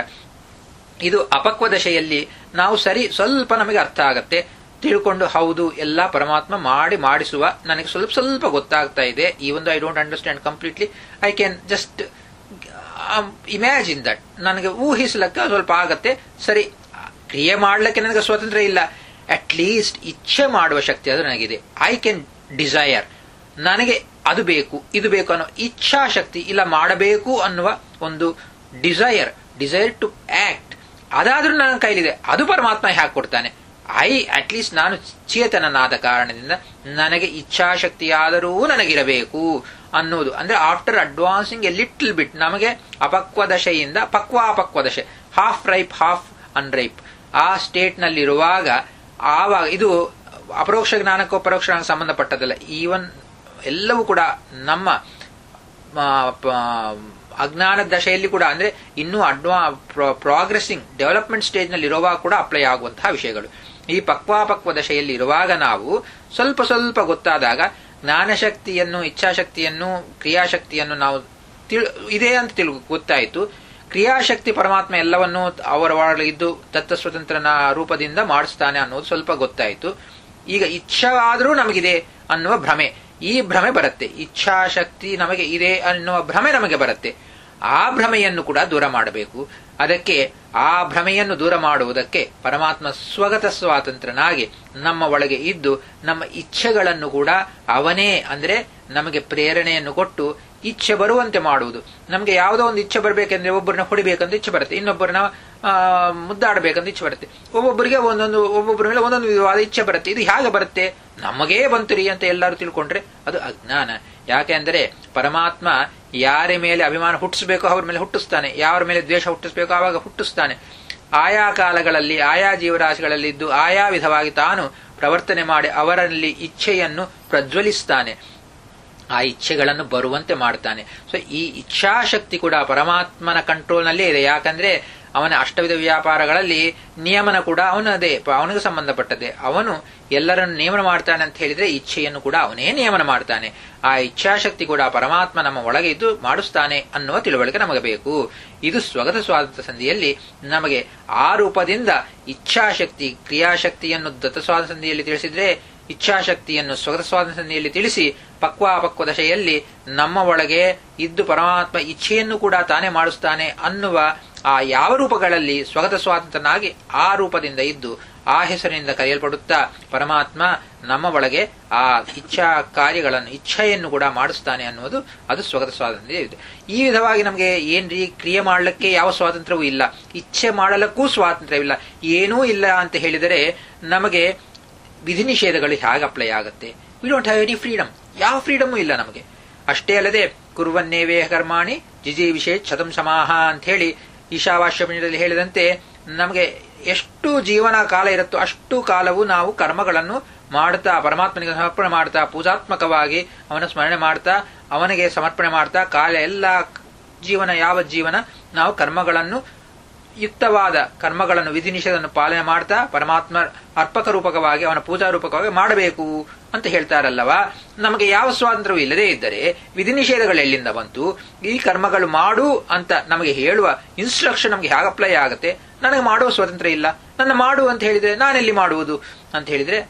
ಇದು ಅಪಕ್ವ ದಶೆಯಲ್ಲಿ ನಾವು ಸರಿ ಸ್ವಲ್ಪ ನಮಗೆ ಅರ್ಥ ಆಗತ್ತೆ ತಿಳ್ಕೊಂಡು ಹೌದು ಎಲ್ಲ ಪರಮಾತ್ಮ ಮಾಡಿ ಮಾಡಿಸುವ ನನಗೆ ಸ್ವಲ್ಪ ಸ್ವಲ್ಪ ಗೊತ್ತಾಗ್ತಾ ಇದೆ ಈ ಒಂದು I don't understand completely I can just imagine that ನನಗೆ ಊಹಿಸ್ಲಕ್ಕ ಸ್ವಲ್ಪ ಆಗತ್ತೆ ಸರಿ ಕ್ರಿಯೆ ಮಾಡ್ಲಿಕ್ಕೆ ನನಗೆ ಸ್ವಾತಂತ್ರ್ಯ ಇಲ್ಲ ಅಟ್ ಲೀಸ್ಟ್ ಇಚ್ಛೆ ಮಾಡುವ ಶಕ್ತಿ ಅದು ನನಗಿದೆ ಐ ಕ್ಯಾನ್ ಡಿಸೈರ್ ನನಗೆ ಅದು ಬೇಕು ಇದು ಬೇಕು ಅನ್ನೋ ಇಚ್ಛಾಶಕ್ತಿ ಇಲ್ಲ ಮಾಡಬೇಕು ಅನ್ನುವ ಒಂದು ಡಿಸೈರ್ ಡಿಸೈರ್ ಟು ಆಕ್ಟ್ ಅದಾದ್ರೂ ನನ್ನ ಕೈಲಿದೆ ಅದು ಪರಮಾತ್ಮ ಹ್ಯಾಕ್ ಕೊಡ್ತಾನೆ ಐ ಅಟ್ ಲೀಸ್ಟ್ ನಾನು ಚೇತನನಾದ ಕಾರಣದಿಂದ ನನಗೆ ಇಚ್ಛಾಶಕ್ತಿಯಾದರೂ ನನಗಿರಬೇಕು ಅನ್ನೋದು ಅಂದ್ರೆ after advancing a little bit ನಮಗೆ ಅಪಕ್ವ ದಶೆಯಿಂದ ಪಕ್ವ ಅಪಕ್ವ ದಶೆ ಹಾಫ್ ರೈಪ್ ಹಾಫ್ ಅನ್ರೈಪ್ ಆ ಸ್ಟೇಟ್ ನಲ್ಲಿರುವಾಗ ಆವಾಗ ಇದು ಅಪರೋಕ್ಷ ಜ್ಞಾನಕ್ಕೂ ಪರೋಕ್ಷ ಜ್ಞಾನಕ್ಕೆ ಸಂಬಂಧಪಟ್ಟದಲ್ಲ ಈವನ್ ಎಲ್ಲವೂ ಕೂಡ ನಮ್ಮ ಅಜ್ಞಾನ ದಶೆಯಲ್ಲಿ ಕೂಡ ಅಂದ್ರೆ ಇನ್ನೂ ಅಡ್ವಾ ಪ್ರೋಗ್ರೆಸಿಂಗ್ ಡೆವಲಪ್ಮೆಂಟ್ ಸ್ಟೇಜ್ ನಲ್ಲಿ ಇರುವಾಗ ಕೂಡ ಅಪ್ಲೈ ಆಗುವಂತಹ ವಿಷಯಗಳು ಈ ಪಕ್ವಾಪಕ್ವ ದಶೆಯಲ್ಲಿ ಇರುವಾಗ ನಾವು ಸ್ವಲ್ಪ ಸ್ವಲ್ಪ ಗೊತ್ತಾದಾಗ ಜ್ಞಾನಶಕ್ತಿಯನ್ನು ಇಚ್ಛಾಶಕ್ತಿಯನ್ನು ಕ್ರಿಯಾಶಕ್ತಿಯನ್ನು ನಾವು ಇದೆ ಅಂತ ತಿಳ್ ಗೊತ್ತಾಯಿತು ಕ್ರಿಯಾಶಕ್ತಿ ಪರಮಾತ್ಮ ಎಲ್ಲವನ್ನೂ ಅವರ ಒಳಗಿದ್ದು ತತ್ವ ಸ್ವತಂತ್ರನ ರೂಪದಿಂದ ಮಾಡಿಸ್ತಾನೆ ಅನ್ನೋದು ಸ್ವಲ್ಪ ಗೊತ್ತಾಯಿತು ಈಗ ಇಚ್ಛಾದ್ರೂ ನಮಗಿದೆ ಅನ್ನುವ ಭ್ರಮೆ ಈ ಭ್ರಮೆ ಬರುತ್ತೆ ಇಚ್ಛಾಶಕ್ತಿ ನಮಗೆ ಇದೆ ಅನ್ನುವ ಭ್ರಮೆ ನಮಗೆ ಬರುತ್ತೆ ಆ ಭ್ರಮೆಯನ್ನು ಕೂಡ ದೂರ ಮಾಡಬೇಕು ಅದಕ್ಕೆ ಆ ಭ್ರಮೆಯನ್ನು ದೂರ ಮಾಡುವುದಕ್ಕೆ ಪರಮಾತ್ಮ ಸ್ವಗತ ಸ್ವಾತಂತ್ರ್ಯನಾಗಿ ನಮ್ಮ ಒಳಗೆ ಇದ್ದು ನಮ್ಮ ಇಚ್ಛೆಗಳನ್ನು ಕೂಡ ಅವನೇ ಅಂದ್ರೆ ನಮಗೆ ಪ್ರೇರಣೆಯನ್ನು ಕೊಟ್ಟು ಇಚ್ಛೆ ಬರುವಂತೆ ಮಾಡುವುದು ನಮಗೆ ಯಾವುದೋ ಒಂದು ಇಚ್ಛೆ ಬರಬೇಕೆಂದ್ರೆ ಒಬ್ಬರನ್ನ ಹೊಡಿಬೇಕಂತ ಇಚ್ಛೆ ಬರುತ್ತೆ ಇನ್ನೊಬ್ಬರನ್ನ ಮುದ್ದಾಡಬೇಕಂತ ಇಚ್ಛೆ ಬರುತ್ತೆ ಒಬ್ಬೊಬ್ಬರಿಗೆ ಒಂದೊಂದು ಒಬ್ಬೊಬ್ಬರ ಮೇಲೆ ಒಂದೊಂದು ವಿಧವಾದ ಇಚ್ಛೆ ಬರುತ್ತೆ ಇದು ಹೇಗೆ ಬರುತ್ತೆ ನಮಗೇ ಬಂತುರಿ ಅಂತ ಎಲ್ಲರೂ ತಿಳ್ಕೊಂಡ್ರೆ ಅದು ಅಜ್ಞಾನ ಯಾಕೆಂದ್ರೆ ಪರಮಾತ್ಮ ಯಾರ ಮೇಲೆ ಅಭಿಮಾನ ಹುಟ್ಟಿಸ್ಬೇಕೋ ಅವ್ರ ಮೇಲೆ ಹುಟ್ಟಿಸ್ತಾನೆ ಯಾರ ಮೇಲೆ ದ್ವೇಷ ಹುಟ್ಟಿಸ್ಬೇಕೋ ಆವಾಗ ಹುಟ್ಟಿಸ್ತಾನೆ ಆಯಾ ಕಾಲಗಳಲ್ಲಿ ಆಯಾ ಜೀವರಾಶಿಗಳಲ್ಲಿದ್ದು ಆಯಾ ವಿಧವಾಗಿ ತಾನು ಪ್ರವರ್ತನೆ ಮಾಡಿ ಅವರಲ್ಲಿ ಇಚ್ಛೆಯನ್ನು ಪ್ರಜ್ವಲಿಸ್ತಾನೆ ಆ ಇಚ್ಛೆಗಳನ್ನು ಬರುವಂತೆ ಮಾಡ್ತಾನೆ ಸೊ ಈ ಇಚ್ಛಾಶಕ್ತಿ ಕೂಡ ಪರಮಾತ್ಮನ ಕಂಟ್ರೋಲ್ನಲ್ಲೇ ಇದೆ ಯಾಕಂದ್ರೆ ಅವನ ಅಷ್ಟವಿಧ ವ್ಯಾಪಾರಗಳಲ್ಲಿ ನಿಯಮನ ಕೂಡ ಅವನದೇ ಅವನಿಗೆ ಸಂಬಂಧಪಟ್ಟದೆ ಅವನು ಎಲ್ಲರನ್ನು ನಿಯಮನ ಮಾಡ್ತಾನೆ ಅಂತ ಹೇಳಿದ್ರೆ ಇಚ್ಛೆಯನ್ನು ಕೂಡ ಅವನೇ ನಿಯಮನ ಮಾಡ್ತಾನೆ ಆ ಇಚ್ಛಾಶಕ್ತಿ ಕೂಡ ಪರಮಾತ್ಮ ನಮ್ಮ ಒಳಗೆ ಇದ್ದು ಮಾಡಿಸ್ತಾನೆ ಅನ್ನುವ ತಿಳುವಳಿಕೆ ನಮಗೆ ಬೇಕು ಇದು ಸ್ವಗತ ಸ್ವಾತಂತ್ರ್ಯ ಸಂಧಿಯಲ್ಲಿ ನಮಗೆ ಆ ರೂಪದಿಂದ ಇಚ್ಛಾಶಕ್ತಿ ಕ್ರಿಯಾಶಕ್ತಿಯನ್ನು ದತ್ತ ಸ್ವಾತಂತ್ರ್ಯ ಸಂಧಿಯಲ್ಲಿ ತಿಳಿಸಿದ್ರೆ ಇಚ್ಛಾಶಕ್ತಿಯನ್ನು ಸ್ವಗತ ಸ್ವಾತಂತ್ರ್ಯ ಸಂಧಿಯಲ್ಲಿ ತಿಳಿಸಿ ಪಕ್ವಾಪಕ್ವ ದಶೆಯಲ್ಲಿ ನಮ್ಮ ಒಳಗೆ ಇದ್ದು ಪರಮಾತ್ಮ ಇಚ್ಛೆಯನ್ನು ಕೂಡ ತಾನೇ ಮಾಡಿಸ್ತಾನೆ ಅನ್ನುವ ಆ ಯಾವ ರೂಪಗಳಲ್ಲಿ ಸ್ವಗತ ಸ್ವಾತಂತ್ರ್ಯನಾಗಿ ಆ ರೂಪದಿಂದ ಇದ್ದು ಆ ಹೆಸರಿನಿಂದ ಕರೆಯಲ್ಪಡುತ್ತಾ ಪರಮಾತ್ಮ ನಮ್ಮ ಒಳಗೆ ಆ ಇಚ್ಛಾ ಕಾರ್ಯಗಳನ್ನು ಇಚ್ಛೆಯನ್ನು ಕೂಡ ಮಾಡಿಸ್ತಾನೆ ಅನ್ನುವುದು ಅದು ಸ್ವಗತ ಸ್ವಾತಂತ್ರ್ಯ ಇದೆ ಈ ವಿಧವಾಗಿ ನಮಗೆ ಏನ್ರಿ ಕ್ರಿಯೆ ಮಾಡಲಿಕ್ಕೆ ಯಾವ ಸ್ವಾತಂತ್ರ್ಯವೂ ಇಲ್ಲ ಇಚ್ಛೆ ಮಾಡಲಕ್ಕೂ ಸ್ವಾತಂತ್ರ್ಯವಿಲ್ಲ ಏನೂ ಇಲ್ಲ ಅಂತ ಹೇಳಿದರೆ ನಮಗೆ ವಿಧಿ ನಿಷೇಧಗಳು ಹೇಗೆ ಅಪ್ಲೈ ಆಗುತ್ತೆ we don't have any freedom ಯಾವ ಫ್ರೀಡಮೂ ಇಲ್ಲ ನಮಗೆ ಅಷ್ಟೇ ಅಲ್ಲದೆ ಕುರುವನ್ನೇವೇ ಕರ್ಮಾಣಿ ಜಿಜಿ ವಿಷಯ ಶತಂ ಸಮಾಹ ಅಂತ ಹೇಳಿ ಈಶಾವಾಶ್ಯಪಣಿಯಲ್ಲಿ ಹೇಳಿದಂತೆ ನಮಗೆ ಎಷ್ಟು ಜೀವನ ಕಾಲ ಇರುತ್ತೋ ಅಷ್ಟು ಕಾಲವು ನಾವು ಕರ್ಮಗಳನ್ನು ಮಾಡ್ತಾ ಪರಮಾತ್ಮನಿಗೆ ಸಮರ್ಪಣೆ ಮಾಡ್ತಾ ಪೂಜಾತ್ಮಕವಾಗಿ ಅವನ ಸ್ಮರಣೆ ಮಾಡ್ತಾ ಅವನಿಗೆ ಸಮರ್ಪಣೆ ಮಾಡ್ತಾ ಕಾಲ ಎಲ್ಲ ಜೀವನ ಯಾವ ಜೀವನ ನಾವು ಕರ್ಮಗಳನ್ನು ಯುಕ್ತವಾದ ಕರ್ಮಗಳನ್ನು ವಿಧಿ ನಿಷೇಧವನ್ನು ಪಾಲನೆ ಮಾಡ್ತಾ ಪರಮಾತ್ಮ ಅರ್ಪಕ ರೂಪಕವಾಗಿ ಅವನ ಪೂಜಾ ರೂಪಕವಾಗಿ ಮಾಡಬೇಕು ಅಂತ ಹೇಳ್ತಾರಲ್ಲವಾ ನಮಗೆ ಯಾವ ಸ್ವಾತಂತ್ರ್ಯವೂ ಇಲ್ಲದೇ ಇದ್ದರೆ ವಿಧಿ ನಿಷೇಧಗಳು ಎಲ್ಲಿಂದ ಬಂತು ಈ ಕರ್ಮಗಳು ಮಾಡು ಅಂತ ನಮಗೆ ಹೇಳುವ ಇನ್ಸ್ಟ್ರಕ್ಷನ್ ನಮಗೆ ಹೇಗೆ ಅಪ್ಲೈ ಆಗುತ್ತೆ ನನಗೆ ಮಾಡುವ ಸ್ವಾತಂತ್ರ್ಯ ಇಲ್ಲ ನನ್ನ ಮಾಡು ಅಂತ ಹೇಳಿದ್ರೆ ನಾನೆಲ್ಲಿ ಮಾಡುವುದು ಅಂತ ಹೇಳಿದ್ರೆ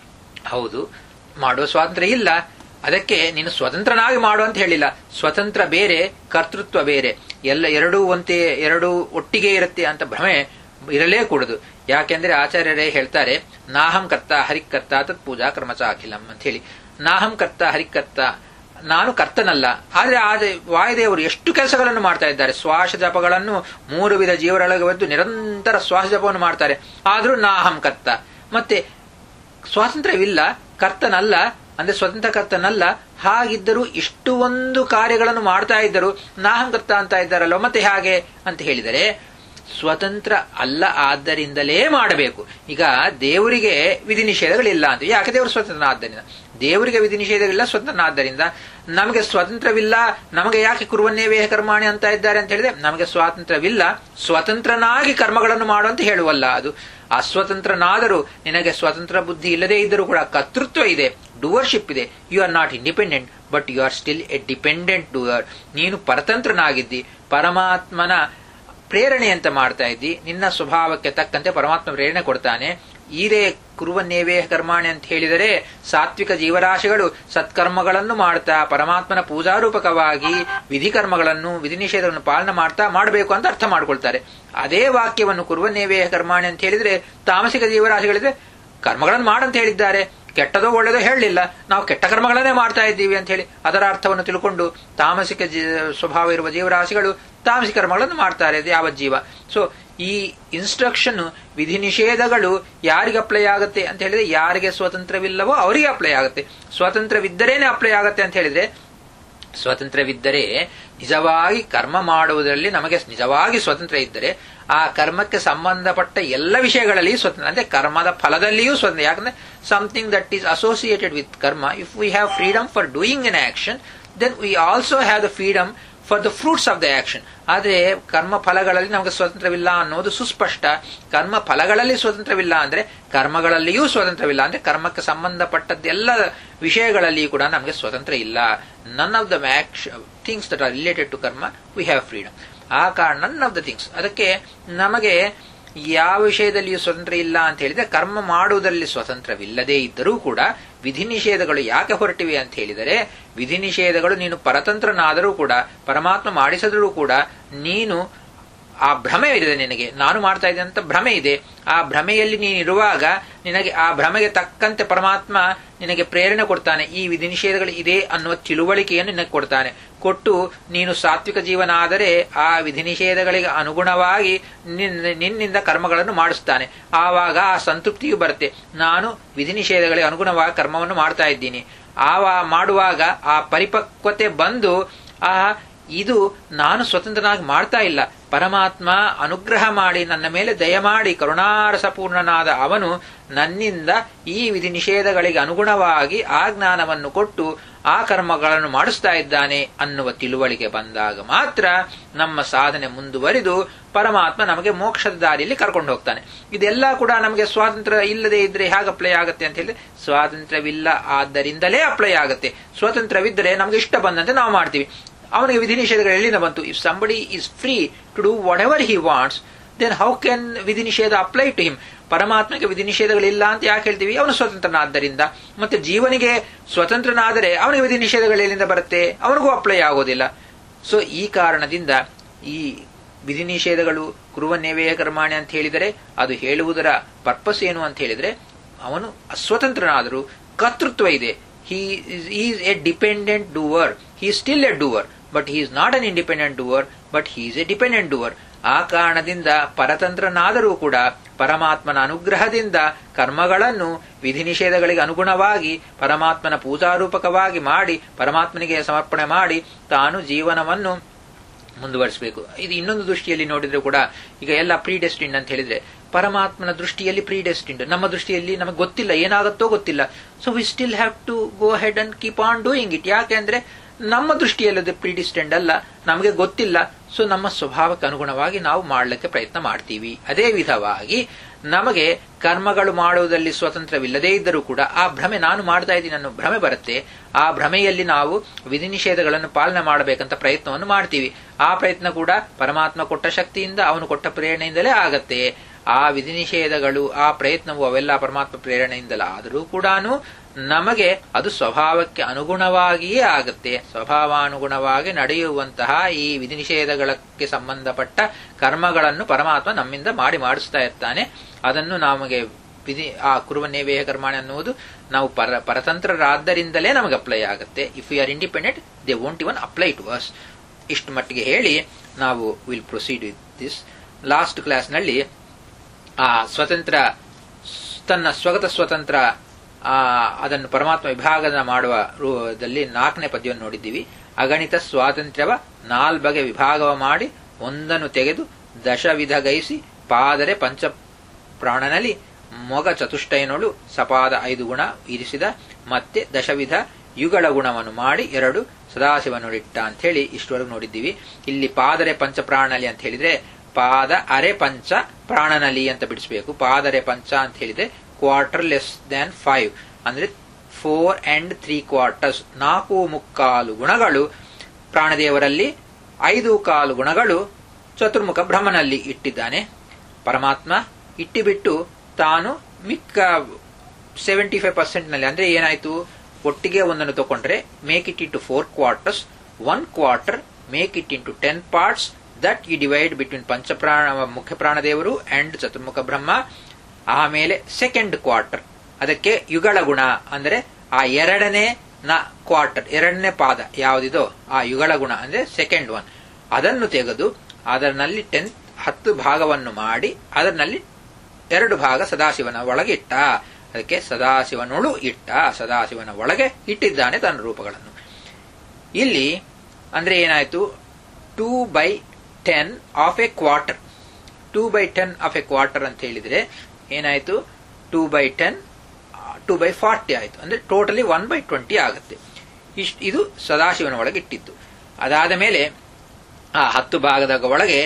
ಹೌದು ಮಾಡುವ ಸ್ವಾತಂತ್ರ್ಯ ಇಲ್ಲ ಅದಕ್ಕೆ ನೀನು ಸ್ವತಂತ್ರನಾಗಿ ಮಾಡು ಅಂತ ಹೇಳಿಲ್ಲ ಸ್ವತಂತ್ರ ಬೇರೆ ಕರ್ತೃತ್ವ ಬೇರೆ ಎಲ್ಲ ಎರಡೂ ಒಂತೆ ಎರಡೂ ಒಟ್ಟಿಗೆ ಇರುತ್ತೆ ಅಂತ ಭ್ರಮೆ ಇರಲೇ ಕೂಡದು ಯಾಕೆಂದ್ರೆ ಆಚಾರ್ಯರೇ ಹೇಳ್ತಾರೆ ನಾಹಂ ಕರ್ತ ಹರಿಕರ್ತ ತತ್ ಪೂಜಾ ಕರ್ಮಚ ಅಖಿಲಂ ಅಂತ ಹೇಳಿ ನಾಹಂ ಕರ್ತ ಹರಿಕರ್ತ ನಾನು ಕರ್ತನಲ್ಲ ಆದ್ರೆ ಆದ್ರೆ ವಾಯುದೇವರು ಎಷ್ಟು ಕೆಲಸಗಳನ್ನು ಮಾಡ್ತಾ ಇದ್ದಾರೆ ಶ್ವಾಸ ಜಪಗಳನ್ನು ಮೂರು ವಿಧ ಜೀವರೊಳಗೆ ಬಂದು ನಿರಂತರ ಶ್ವಾಸ ಜಪವನ್ನು ಮಾಡ್ತಾರೆ ಆದ್ರೂ ನಾಹಂ ಕರ್ತ ಮತ್ತೆ ಸ್ವಾತಂತ್ರ್ಯವಿಲ್ಲ ಕರ್ತನಲ್ಲ ಅಂದ್ರೆ ಸ್ವತಂತ್ರ ಕರ್ತನಲ್ಲ ಹಾಗಿದ್ದರೂ ಇಷ್ಟು ಒಂದು ಕಾರ್ಯಗಳನ್ನು ಮಾಡ್ತಾ ಇದ್ದರು ನಾಹಂಕರ್ತ ಅಂತ ಇದ್ದಾರಲ್ಲ ಮತ್ತೆ ಹಾಗೆ ಅಂತ ಹೇಳಿದರೆ ಸ್ವತಂತ್ರ ಅಲ್ಲ ಆದ್ದರಿಂದಲೇ ಮಾಡಬೇಕು ಈಗ ದೇವರಿಗೆ ವಿಧಿ ನಿಷೇಧಗಳಿಲ್ಲ ಅಂತ ಯಾಕೆ ದೇವರು ಸ್ವತಂತ್ರ ಆದ್ದರಿಂದ ದೇವರಿಗೆ ವಿಧಿ ನಿಷೇಧಗಳಿಲ್ಲ ಸ್ವತಂತ್ರ ಆದ್ದರಿಂದ ನಮಗೆ ಸ್ವಾತಂತ್ರ್ಯವಿಲ್ಲ ನಮಗೆ ಯಾಕೆ ಕುರುವನ್ನೇ ವೇಹ ಕರ್ಮಾಣಿ ಅಂತ ಇದ್ದಾರೆ ಅಂತ ಹೇಳಿದ್ರೆ ನಮಗೆ ಸ್ವಾತಂತ್ರ್ಯವಿಲ್ಲ ಸ್ವತಂತ್ರನಾಗಿ ಕರ್ಮಗಳನ್ನು ಮಾಡು ಅಂತ ಹೇಳುವಲ್ಲ ಅದು ಅಸ್ವತಂತ್ರನಾದರೂ ನಿನಗೆ ಸ್ವತಂತ್ರ ಬುದ್ಧಿ ಇಲ್ಲದೇ ಇದ್ದರೂ ಕೂಡ ಕರ್ತೃತ್ವ ಇದೆ ಡೂವರ್ಶಿಪ್ ಇದೆ you are not independent but you are still a dependent doer ನೀನು ಪರತಂತ್ರನಾಗಿದ್ದಿ ಪರಮಾತ್ಮನ ಪ್ರೇರಣೆ ಅಂತ ಮಾಡ್ತಾ ಇದ್ದಿ ನಿನ್ನ ಸ್ವಭಾವಕ್ಕೆ ತಕ್ಕಂತೆ ಪರಮಾತ್ಮ ಪ್ರೇರಣೆ ಕೊಡ್ತಾನೆ ಈರೇ ಕುರುವನ್ನೇವೇ ಕರ್ಮಾಣಿ ಅಂತ ಹೇಳಿದರೆ ಸಾತ್ವಿಕ ಜೀವರಾಶಿಗಳು ಸತ್ಕರ್ಮಗಳನ್ನು ಮಾಡ್ತಾ ಪರಮಾತ್ಮನ ಪೂಜಾರೂಪಕವಾಗಿ ವಿಧಿ ಕರ್ಮಗಳನ್ನು ವಿಧಿ ನಿಷೇಧವನ್ನು ಪಾಲನೆ ಮಾಡ್ತಾ ಮಾಡಬೇಕು ಅಂತ ಅರ್ಥ ಮಾಡ್ಕೊಳ್ತಾರೆ ಅದೇ ವಾಕ್ಯವನ್ನು ಕುರುವನ್ನೇವೇ ಕರ್ಮಾಣಿ ಅಂತ ಹೇಳಿದ್ರೆ ತಾಮಸಿಕ ಜೀವರಾಶಿಗಳಿದ್ರೆ ಕರ್ಮಗಳನ್ನು ಮಾಡಂತ ಹೇಳಿದ್ದಾರೆ ಕೆಟ್ಟದೋ ಒಳ್ಳೆದೋ ಹೇಳಲಿಲ್ಲ ನಾವು ಕೆಟ್ಟ ಕರ್ಮಗಳನ್ನೇ ಮಾಡ್ತಾ ಇದ್ದೀವಿ ಅಂತ ಹೇಳಿ ಅದರ ಅರ್ಥವನ್ನು ತಿಳ್ಕೊಂಡು ತಾಮಸಿಕ ಸ್ವಭಾವ ಇರುವ ಜೀವರಾಶಿಗಳು ತಾಮಸಿಕ ಕರ್ಮಗಳನ್ನು ಮಾಡ್ತಾರೆ ಯಾವ ಜೀವ ಸೊ ಈ ಇನ್ಸ್ಟ್ರಕ್ಷನ್ ವಿಧಿ ನಿಷೇಧಗಳು ಯಾರಿಗೆ ಅಪ್ಲೈ ಆಗುತ್ತೆ ಅಂತ ಹೇಳಿದ್ರೆ ಯಾರಿಗೆ ಸ್ವತಂತ್ರವಿಲ್ಲವೋ ಅವರಿಗೆ ಅಪ್ಲೈ ಆಗುತ್ತೆ ಸ್ವತಂತ್ರವಿದ್ದರೇನೆ ಅಪ್ಲೈ ಆಗುತ್ತೆ ಅಂತ ಹೇಳಿದ್ರೆ ಸ್ವತಂತ್ರವಿದ್ದರೆ ನಿಜವಾಗಿ ಕರ್ಮ ಮಾಡುವುದರಲ್ಲಿ ನಮಗೆ ನಿಜವಾಗಿ ಸ್ವತಂತ್ರ ಇದ್ದರೆ ಆ ಕರ್ಮಕ್ಕೆ ಸಂಬಂಧಪಟ್ಟ ಎಲ್ಲ ವಿಷಯಗಳಲ್ಲಿ ಸ್ವತಂತ್ರ ಅಂದ್ರೆ ಕರ್ಮದ ಫಲದಲ್ಲಿಯೂ ಸ್ವತಂತ್ರ ಯಾಕಂದ್ರೆ something that is associated with karma if we have freedom for doing an action then we also have the freedom for the fruits of the action ಆದರೆ ಕರ್ಮ ಫಲಗಳಲ್ಲಿ ನಮಗೆ ಸ್ವತಂತ್ರವಿಲ್ಲ ಅನ್ನೋದು ಸುಸ್ಪಷ್ಟ ಕರ್ಮ ಫಲಗಳಲ್ಲಿ ಸ್ವತಂತ್ರವಿಲ್ಲ ಅಂದ್ರೆ ಕರ್ಮಗಳಲ್ಲಿಯೂ ಸ್ವತಂತ್ರವಿಲ್ಲ ಅಂದ್ರೆ ಕರ್ಮಕ್ಕೆ ಸಂಬಂಧಪಟ್ಟದ್ದೆಲ್ಲ ವಿಷಯಗಳಲ್ಲಿಯೂ ಕೂಡ ನಮಗೆ ಸ್ವತಂತ್ರ ಇಲ್ಲ none of the things that are related to karma we have freedom ಆ ಕಾರಣ ನನ್ ಆಫ್ ದ ಥಿಂಗ್ಸ್ ಅದಕ್ಕೆ ನಮಗೆ ಯಾವ ವಿಷಯದಲ್ಲಿಯೂ ಸ್ವತಂತ್ರ ಇಲ್ಲ ಅಂತ ಹೇಳಿದ್ರೆ ಕರ್ಮ ಮಾಡುವುದರಲ್ಲಿ ಸ್ವತಂತ್ರವಿಲ್ಲದೇ ಇದ್ದರೂ ಕೂಡ ವಿಧಿ ನಿಷೇಧಗಳು ಯಾಕೆ ಹೊರಟಿವೆ ಅಂತ ಹೇಳಿದರೆ ವಿಧಿ ನಿಷೇಧಗಳು ನೀನು ಪರತಂತ್ರನಾದರೂ ಕೂಡ ಪರಮಾತ್ಮ ಮಾಡಿಸಿದರೂ ಕೂಡ ನೀನು ಆ ಭ್ರಮೆ ಇದೆ ನಿನಗೆ ನಾನು ಮಾಡ್ತಾ ಇದ್ದೆ ಅಂತ ಭ್ರಮೆ ಇದೆ ಆ ಭ್ರಮೆಯಲ್ಲಿ ನೀನಿರುವಾಗ ನಿನಗೆ ಆ ಭ್ರಮೆಗೆ ತಕ್ಕಂತೆ ಪರಮಾತ್ಮ ನಿನಗೆ ಪ್ರೇರಣೆ ಕೊಡ್ತಾನೆ ಈ ವಿಧಿ ನಿಷೇಧಗಳು ಇದೆ ಅನ್ನುವ ತಿಳುವಳಿಕೆಯನ್ನು ನಿನಗೆ ಕೊಡ್ತಾನೆ ಕೊಟ್ಟು ನೀನು ಸಾತ್ವಿಕ ಜೀವನ ಆದರೆ ಆ ವಿಧಿ ನಿಷೇಧಗಳಿಗೆ ಅನುಗುಣವಾಗಿ ನಿನ್ನಿಂದ ಕರ್ಮಗಳನ್ನು ಮಾಡಿಸ್ತಾನೆ ಆವಾಗ ಆ ಸಂತೃಪ್ತಿಯು ಬರುತ್ತೆ ನಾನು ವಿಧಿ ನಿಷೇಧಗಳಿಗೆ ಅನುಗುಣವಾಗಿ ಕರ್ಮವನ್ನು ಮಾಡ್ತಾ ಇದ್ದೀನಿ ಆವ ಮಾಡುವಾಗ ಆ ಪರಿಪಕ್ವತೆ ಬಂದು ಆ ಇದು ನಾನು ಸ್ವತಂತ್ರನಾಗಿ ಮಾಡ್ತಾ ಇಲ್ಲ ಪರಮಾತ್ಮ ಅನುಗ್ರಹ ಮಾಡಿ ನನ್ನ ಮೇಲೆ ದಯಮಾಡಿ ಕರುಣಾರಸಪೂರ್ಣನಾದ ಅವನು ನನ್ನಿಂದ ಈ ವಿಧಿ ನಿಷೇಧಗಳಿಗೆ ಅನುಗುಣವಾಗಿ ಆ ಜ್ಞಾನವನ್ನು ಕೊಟ್ಟು ಆ ಕರ್ಮಗಳನ್ನು ಮಾಡಿಸ್ತಾ ಇದ್ದಾನೆ ಅನ್ನುವ ತಿಳುವಳಿಕೆ ಬಂದಾಗ ಮಾತ್ರ ನಮ್ಮ ಸಾಧನೆ ಮುಂದುವರಿದು ಪರಮಾತ್ಮ ನಮಗೆ ಮೋಕ್ಷದ ದಾರಿಯಲ್ಲಿ ಕರ್ಕೊಂಡು ಹೋಗ್ತಾನೆ ಇದೆಲ್ಲ ಕೂಡ ನಮಗೆ ಸ್ವಾತಂತ್ರ್ಯ ಇಲ್ಲದೆ ಇದ್ರೆ ಹೇಗೆ ಅಪ್ಲೈ ಆಗುತ್ತೆ ಅಂತ ಹೇಳಿದ್ರೆ ಸ್ವಾತಂತ್ರ್ಯವಿಲ್ಲ ಆದ್ದರಿಂದಲೇ ಅಪ್ಲೈ ಆಗುತ್ತೆ ಸ್ವಾತಂತ್ರ್ಯವಿದ್ದರೆ ನಮಗೆ ಇಷ್ಟ ಬಂದಂತೆ ನಾವು ಮಾಡ್ತೀವಿ ಅವನಿಗೆ ವಿಧಿ ನಿಷೇಧಗಳು ಎಲ್ಲಿಂದ ಬಂತು if somebody is free to do whatever he wants then how can ವಿಧಿ ನಿಷೇಧ ಅಪ್ಲೈ ಟು ಹಿಮ್ ಪರಮಾತ್ಮಕ್ಕೆ ವಿಧಿ ನಿಷೇಧಗಳಿಲ್ಲ ಅಂತ ಯಾಕೆ ಹೇಳ್ತೀವಿ ಅವನು ಸ್ವತಂತ್ರನಾದ್ದರಿಂದ ಮತ್ತೆ ಜೀವನಿಗೆ ಸ್ವತಂತ್ರನಾದರೆ ಅವನಿಗೆ ವಿಧಿ ನಿಷೇಧಗಳು ಎಲ್ಲಿಂದ ಬರುತ್ತೆ ಅವನಿಗೂ ಅಪ್ಲೈ ಆಗೋದಿಲ್ಲ ಸೊ ಈ ಕಾರಣದಿಂದ ಈ ವಿಧಿ ನಿಷೇಧಗಳು ಕುರುವನ್ನೇವೇಯ ಕರ್ಮಾಣಿ ಅಂತ ಹೇಳಿದರೆ ಅದು ಹೇಳುವುದರ ಪರ್ಪಸ್ ಏನು ಅಂತ ಹೇಳಿದ್ರೆ ಅವನು ಅಸ್ವತಂತ್ರನಾದರೂ ಕರ್ತೃತ್ವ ಇದೆ he is, he is a dependent doer. He is still a doer, but he is not an independent doer, but he is a dependent doer. ಆ ಕಾರಣದಿಂದ ಪರತಂತ್ರನಾದರೂ ಕೂಡ ಪರಮಾತ್ಮನ ಅನುಗ್ರಹದಿಂದ ಕರ್ಮಗಳನ್ನು ವಿಧಿ ನಿಷೇಧಗಳಿಗೆ ಅನುಗುಣವಾಗಿ ಪರಮಾತ್ಮನ ಪೂಜಾರೂಪಕವಾಗಿ ಮಾಡಿ ಪರಮಾತ್ಮನಿಗೆ ಸಮರ್ಪಣೆ ಮಾಡಿ ತಾನು ಜೀವನವನ್ನು ಮುಂದುವರಿಸಬೇಕು ಇದು ಇನ್ನೊಂದು ದೃಷ್ಟಿಯಲ್ಲಿ ನೋಡಿದ್ರೆ ಕೂಡ ಈಗ ಎಲ್ಲ ಪ್ರೀಡೆಸ್ಟಿಂಡ್ ಅಂತ ಹೇಳಿದ್ರೆ ಪರಮಾತ್ಮನ ದೃಷ್ಟಿಯಲ್ಲಿ ಪ್ರೀಡೆಸ್ಟಿಂಡ್ ನಮ್ಮ ದೃಷ್ಟಿಯಲ್ಲಿ ನಮಗೆ ಗೊತ್ತಿಲ್ಲ ಏನಾಗುತ್ತೋ ಗೊತ್ತಿಲ್ಲ so we still have to go head and keep on doing it ಯಾಕೆ ಅಂದ್ರೆ ನಮ್ಮ ದೃಷ್ಟಿಯಲ್ಲಿ ಅದು ಪ್ರೀಡಿಸ್ಟೆಂಡ್ ಅಲ್ಲ ನಮಗೆ ಗೊತ್ತಿಲ್ಲ ಸೊ ನಮ್ಮ ಸ್ವಭಾವಕ್ಕೆ ಅನುಗುಣವಾಗಿ ನಾವು ಮಾಡಲಿಕ್ಕೆ ಪ್ರಯತ್ನ ಮಾಡ್ತೀವಿ ಅದೇ ವಿಧವಾಗಿ ನಮಗೆ ಕರ್ಮಗಳು ಮಾಡುವುದರಲ್ಲಿ ಸ್ವತಂತ್ರವಿಲ್ಲದೇ ಇದ್ದರೂ ಕೂಡ ಆ ಭ್ರಮೆ ನಾನು ಮಾಡ್ತಾ ಇದ್ದೀನಿ ಅನ್ನೋ ಭ್ರಮೆ ಬರುತ್ತೆ ಆ ಭ್ರಮೆಯಲ್ಲಿ ನಾವು ವಿಧಿ ನಿಷೇಧಗಳನ್ನು ಪಾಲನೆ ಮಾಡಬೇಕಂತ ಪ್ರಯತ್ನವನ್ನು ಮಾಡ್ತೀವಿ ಆ ಪ್ರಯತ್ನ ಕೂಡ ಪರಮಾತ್ಮ ಕೊಟ್ಟ ಶಕ್ತಿಯಿಂದ ಅವನು ಕೊಟ್ಟ ಪ್ರೇರಣೆಯಿಂದಲೇ ಆಗತ್ತೆ ಆ ವಿಧಿ ನಿಷೇಧಗಳು ಆ ಪ್ರಯತ್ನವು ಅವೆಲ್ಲ ಪರಮಾತ್ಮ ಪ್ರೇರಣೆಯಿಂದಲಾದರೂ ಕೂಡ ನಮಗೆ ಅದು ಸ್ವಭಾವಕ್ಕೆ ಅನುಗುಣವಾಗಿಯೇ ಆಗುತ್ತೆ ಸ್ವಭಾವಾನುಗುಣವಾಗಿ ನಡೆಯುವಂತಹ ಈ ವಿಧಿ ನಿಷೇಧಗಳಕ್ಕೆ ಸಂಬಂಧಪಟ್ಟ ಕರ್ಮಗಳನ್ನು ಪರಮಾತ್ಮ ನಮ್ಮಿಂದ ಮಾಡಿ ಮಾಡಿಸ್ತಾ ಇರ್ತಾನೆ ಅದನ್ನು ನಮಗೆ ವಿಧಿ ಆ ಕುರುವನ್ನೇವೇಹ ಕರ್ಮಾಣಿ ಅನ್ನುವುದು ನಾವು ಪರ ಪರತಂತ್ರರಾದ್ದರಿಂದಲೇ ನಮಗೆ ಅಪ್ಲೈ ಆಗುತ್ತೆ if you are independent they won't even apply to us ಇಷ್ಟು ಮಟ್ಟಿಗೆ ಹೇಳಿ ನಾವು will proceed with this last ಕ್ಲಾಸ್ನಲ್ಲಿ ಆ ಸ್ವತಂತ್ರ ತನ್ನ ಸ್ವಗತ ಸ್ವತಂತ್ರ ಆ ಅದನ್ನು ಪರಮಾತ್ಮ ವಿಭಾಗದ ಮಾಡುವ ರೂಪದಲ್ಲಿ ನಾಲ್ಕನೇ ಪದ್ಯವನ್ನು ನೋಡಿದ್ದೀವಿ ಅಗಣಿತ ಸ್ವಾತಂತ್ರ್ಯವ ನಾಲ್ಬಗೆ ವಿಭಾಗವ ಮಾಡಿ ಒಂದನ್ನು ತೆಗೆದು ದಶವಿಧಗೈಸಿ ಪಾದರೆ ಪಂಚ ಪ್ರಾಣನಲ್ಲಿ ಮೊಗ ಚತುಷ್ಟಯನೊಳು ಸಪಾದ ಐದು ಗುಣ ಇರಿಸಿದ ಮತ್ತೆ ದಶವಿಧ ಯುಗಳ ಗುಣವನ್ನು ಮಾಡಿ ಎರಡು ಸದಾಶಿವನುಡಿಟ್ಟ ಅಂತ ಹೇಳಿ ಇಷ್ಟವರೆಗೂ ನೋಡಿದ್ದೀವಿ ಇಲ್ಲಿ ಪಾದರೆ ಪಂಚ ಪ್ರಾಣಲಿ ಅಂತ ಹೇಳಿದ್ರೆ ಪಾದ ಅರೆ ಪಂಚ ಪ್ರಾಣನಲಿ ಅಂತ ಬಿಡಿಸಬೇಕು ಪಾದರೆ ಪಂಚ ಅಂತ ಹೇಳಿದ್ರೆ ಕ್ವಾರ್ಟರ್ ಲೆಸ್ ದ್ಯಾನ್ ಫೈವ್ ಅಂದ್ರೆ ಫೋರ್ ಅಂಡ್ ತ್ರೀ ಕ್ವಾರ್ಟರ್ಸ್ ನಾಲ್ಕು ಮುಕ್ಕಾಲು ಗುಣಗಳು ಪ್ರಾಣದೇವರಲ್ಲಿ ಐದು ಕಾಲು ಗುಣಗಳು ಚತುರ್ಮುಖ ಬ್ರಹ್ಮನಲ್ಲಿ ಇಟ್ಟಿದ್ದಾನೆ ಪರಮಾತ್ಮ ಇಟ್ಟಿಬಿಟ್ಟು ತಾನು ಮಿಕ್ಕ ಸೆವೆಂಟಿ ಫೈವ್ ಪರ್ಸೆಂಟ್ ನಲ್ಲಿ ಅಂದ್ರೆ ಏನಾಯ್ತು ಒಟ್ಟಿಗೆ ಒಂದನ್ನು ತಗೊಂಡ್ರೆ make it into four quarters one quarter make it into ten parts that you divide between ಪಂಚಪ್ರಾಣ ಮುಖ್ಯ ಪ್ರಾಣದೇವರು ಅಂಡ್ ಚತುರ್ಮುಖ ಬ್ರಹ್ಮ ಆಮೇಲೆ ಸೆಕೆಂಡ್ ಕ್ವಾರ್ಟರ್ ಅದಕ್ಕೆ ಯುಗಳ ಗುಣ ಅಂದ್ರೆ ಆ ಎರಡನೇ ನ ಕ್ವಾರ್ಟರ್ ಎರಡನೇ ಪಾದ ಯಾವುದಿದೋ ಆ ಯುಗಳ ಗುಣ ಅಂದ್ರೆ ಸೆಕೆಂಡ್ ಒನ್ ಅದನ್ನು ತೆಗೆದು ಅದರಲ್ಲಿ ಟೆನ್ ಹತ್ತು ಭಾಗವನ್ನು ಮಾಡಿ ಅದರಲ್ಲಿ ಎರಡು ಭಾಗ ಸದಾಶಿವನ ಒಳಗೆ ಇಟ್ಟ ಅದಕ್ಕೆ ಸದಾಶಿವನೊಳು ಇಟ್ಟ ಸದಾಶಿವನ ಒಳಗೆ ಇಟ್ಟಿದ್ದಾನೆ ತನ್ನ ರೂಪಗಳನ್ನು ಇಲ್ಲಿ ಅಂದ್ರೆ ಏನಾಯ್ತು two by ten of a quarter two by ten of a quarter ಅಂತ ಹೇಳಿದ್ರೆ ಏನಾಯ್ತು two by ten two by forty ಆಯ್ತು ಅಂದ್ರೆ ಟೋಟಲಿ ಒನ್ ಬೈ ಟ್ವೆಂಟಿ ಆಗುತ್ತೆ ಇಷ್ಟು ಇದು ಸದಾಶಿವನ ಒಳಗೆ ಇಟ್ಟಿತ್ತು ಅದಾದ ಮೇಲೆ ಆ ಹತ್ತು ಭಾಗದ ಒಳಗೆ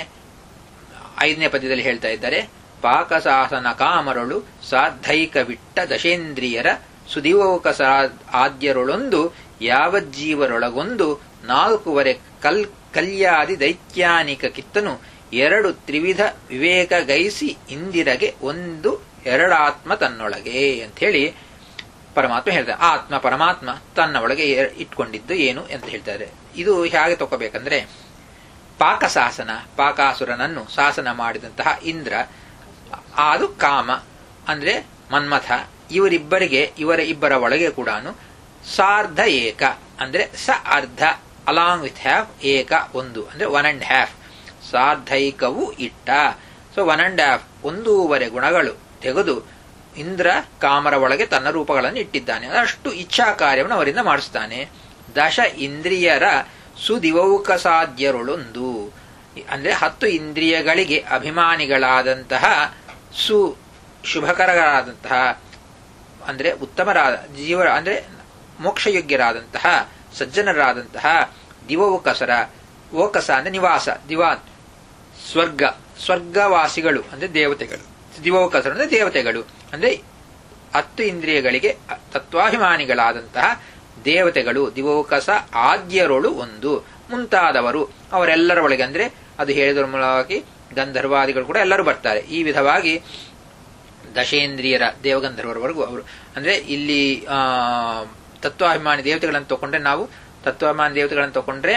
ಐದನೇ ಪದ್ಯದಲ್ಲಿ ಹೇಳ್ತಾ ಇದ್ದಾರೆ ಪಾಕಸಾಸನ ಕಾಮರಳು ಸಾಧೈಕ ವಿಟ್ಟ ದಶೇಂದ್ರಿಯರ ಸುದಿವೋಕಸ ಆದ್ಯರೊಳೊಂದು ಯಾವಜ್ಜೀವರೊಳಗೊಂದು ನಾಲ್ಕುವರೆ ಕಲ್ ಕಲ್ಯಾದಿ ದೈತ್ಯಾನಿಕ ಕಿತ್ತನು ಎರಡು ತ್ರಿವಿಧ ವಿವೇಕ ಗೈಸಿ ಇಂದಿರಗೆ ಒಂದು ಎರಡಾತ್ಮ ತನ್ನೊಳಗೆ ಅಂತ ಹೇಳಿ ಪರಮಾತ್ಮ ಹೇಳ್ತಾರೆ ಆತ್ಮ ಪರಮಾತ್ಮ ತನ್ನ ಒಳಗೆ ಇಟ್ಕೊಂಡಿದ್ದು ಏನು ಅಂತ ಹೇಳ್ತಾರೆ ಇದು ಹೇಗೆ ತಗೋಬೇಕಂದ್ರೆ ಪಾಕಶಾಸನ ಪಾಕಾಸುರನನ್ನು ಶಾಸನ ಮಾಡಿದಂತಹ ಇಂದ್ರ ಅದು ಕಾಮ ಅಂದ್ರೆ ಮನ್ಮಥ ಇವರಿಬ್ಬರಿಗೆ ಇವರ ಇಬ್ಬರ ಒಳಗೆ ಕೂಡ ಸಾರ್ಧ ಏಕ ಅಂದ್ರೆ ಸ ಅರ್ಧ ಅಲಾಂಗ್ ವಿತ್ ಹ್ಯಾಫ್ ಏಕ ಒಂದು ಅಂದ್ರೆ ಒನ್ ಅಂಡ್ ಹ್ಯಾಫ್ ಸಾರ್ಧೈಕವು ಇಟ್ಟ ಸೊ ಒನ್ ಅಂಡ್ ಹ್ಯಾಫ್ ಒಂದೂವರೆ ಗುಣಗಳು ತೆಗೆದು ಇಂದ್ರ ಕಾಮರ ಒಳಗೆ ತನ್ನ ರೂಪಗಳನ್ನು ಇಟ್ಟಿದ್ದಾನೆ ಅಷ್ಟು ಇಚ್ಛಾ ಕಾರ್ಯವನ್ನು ಅವರಿಂದ ಮಾಡಿಸ್ತಾನೆ ದಶ ಇಂದ್ರಿಯರ ಸುದಿವೌಕ ಸಾಧ್ಯರೊಳೊಂದು ಅಂದ್ರೆ ಹತ್ತು ಇಂದ್ರಿಯಗಳಿಗೆ ಅಭಿಮಾನಿಗಳಾದಂತಹ ಸು ಶುಭಕರರಾದಂತಹ ಅಂದ್ರೆ ಉತ್ತಮರಾದ ಜೀವ ಅಂದ್ರೆ ಮೋಕ್ಷಯೋಗ್ಯರಾದಂತಹ ಸಜ್ಜನರಾದಂತಹ ದಿವೋಕಸರ ಓಕಸ ಅಂದ್ರೆ ನಿವಾಸ ದಿವಾ ಸ್ವರ್ಗ ಸ್ವರ್ಗವಾಸಿಗಳು ಅಂದ್ರೆ ದೇವತೆಗಳು ದಿವೋಕಸರು ಅಂದ್ರೆ ದೇವತೆಗಳು ಅಂದ್ರೆ ಹತ್ತು ಇಂದ್ರಿಯಗಳಿಗೆ ತತ್ವಾಭಿಮಾನಿಗಳಾದಂತಹ ದೇವತೆಗಳು ದಿವೋಕಸ ಆದ್ಯರೊಳು ಒಂದು ಮುಂತಾದವರು ಅವರೆಲ್ಲರ ಒಳಗೆ ಅಂದ್ರೆ ಅದು ಹೇಳಿದ್ರ ಮೂಲವಾಗಿ ಗಂಧರ್ವಾದಿಗಳು ಕೂಡ ಎಲ್ಲರೂ ಬರ್ತಾರೆ ಈ ವಿಧವಾಗಿ ದಶೇಂದ್ರಿಯರ ದೇವಗಂಧರ್ವರವರೆಗೂ ಅವರು ಅಂದ್ರೆ ಇಲ್ಲಿ ಆ ತತ್ವಾಭಿಮಾನಿ ದೇವತೆಗಳನ್ನು ತಗೊಂಡ್ರೆ ನಾವು ತತ್ವಾಭಿಮಾನಿ ದೇವತೆಗಳನ್ನು ತಗೊಂಡ್ರೆ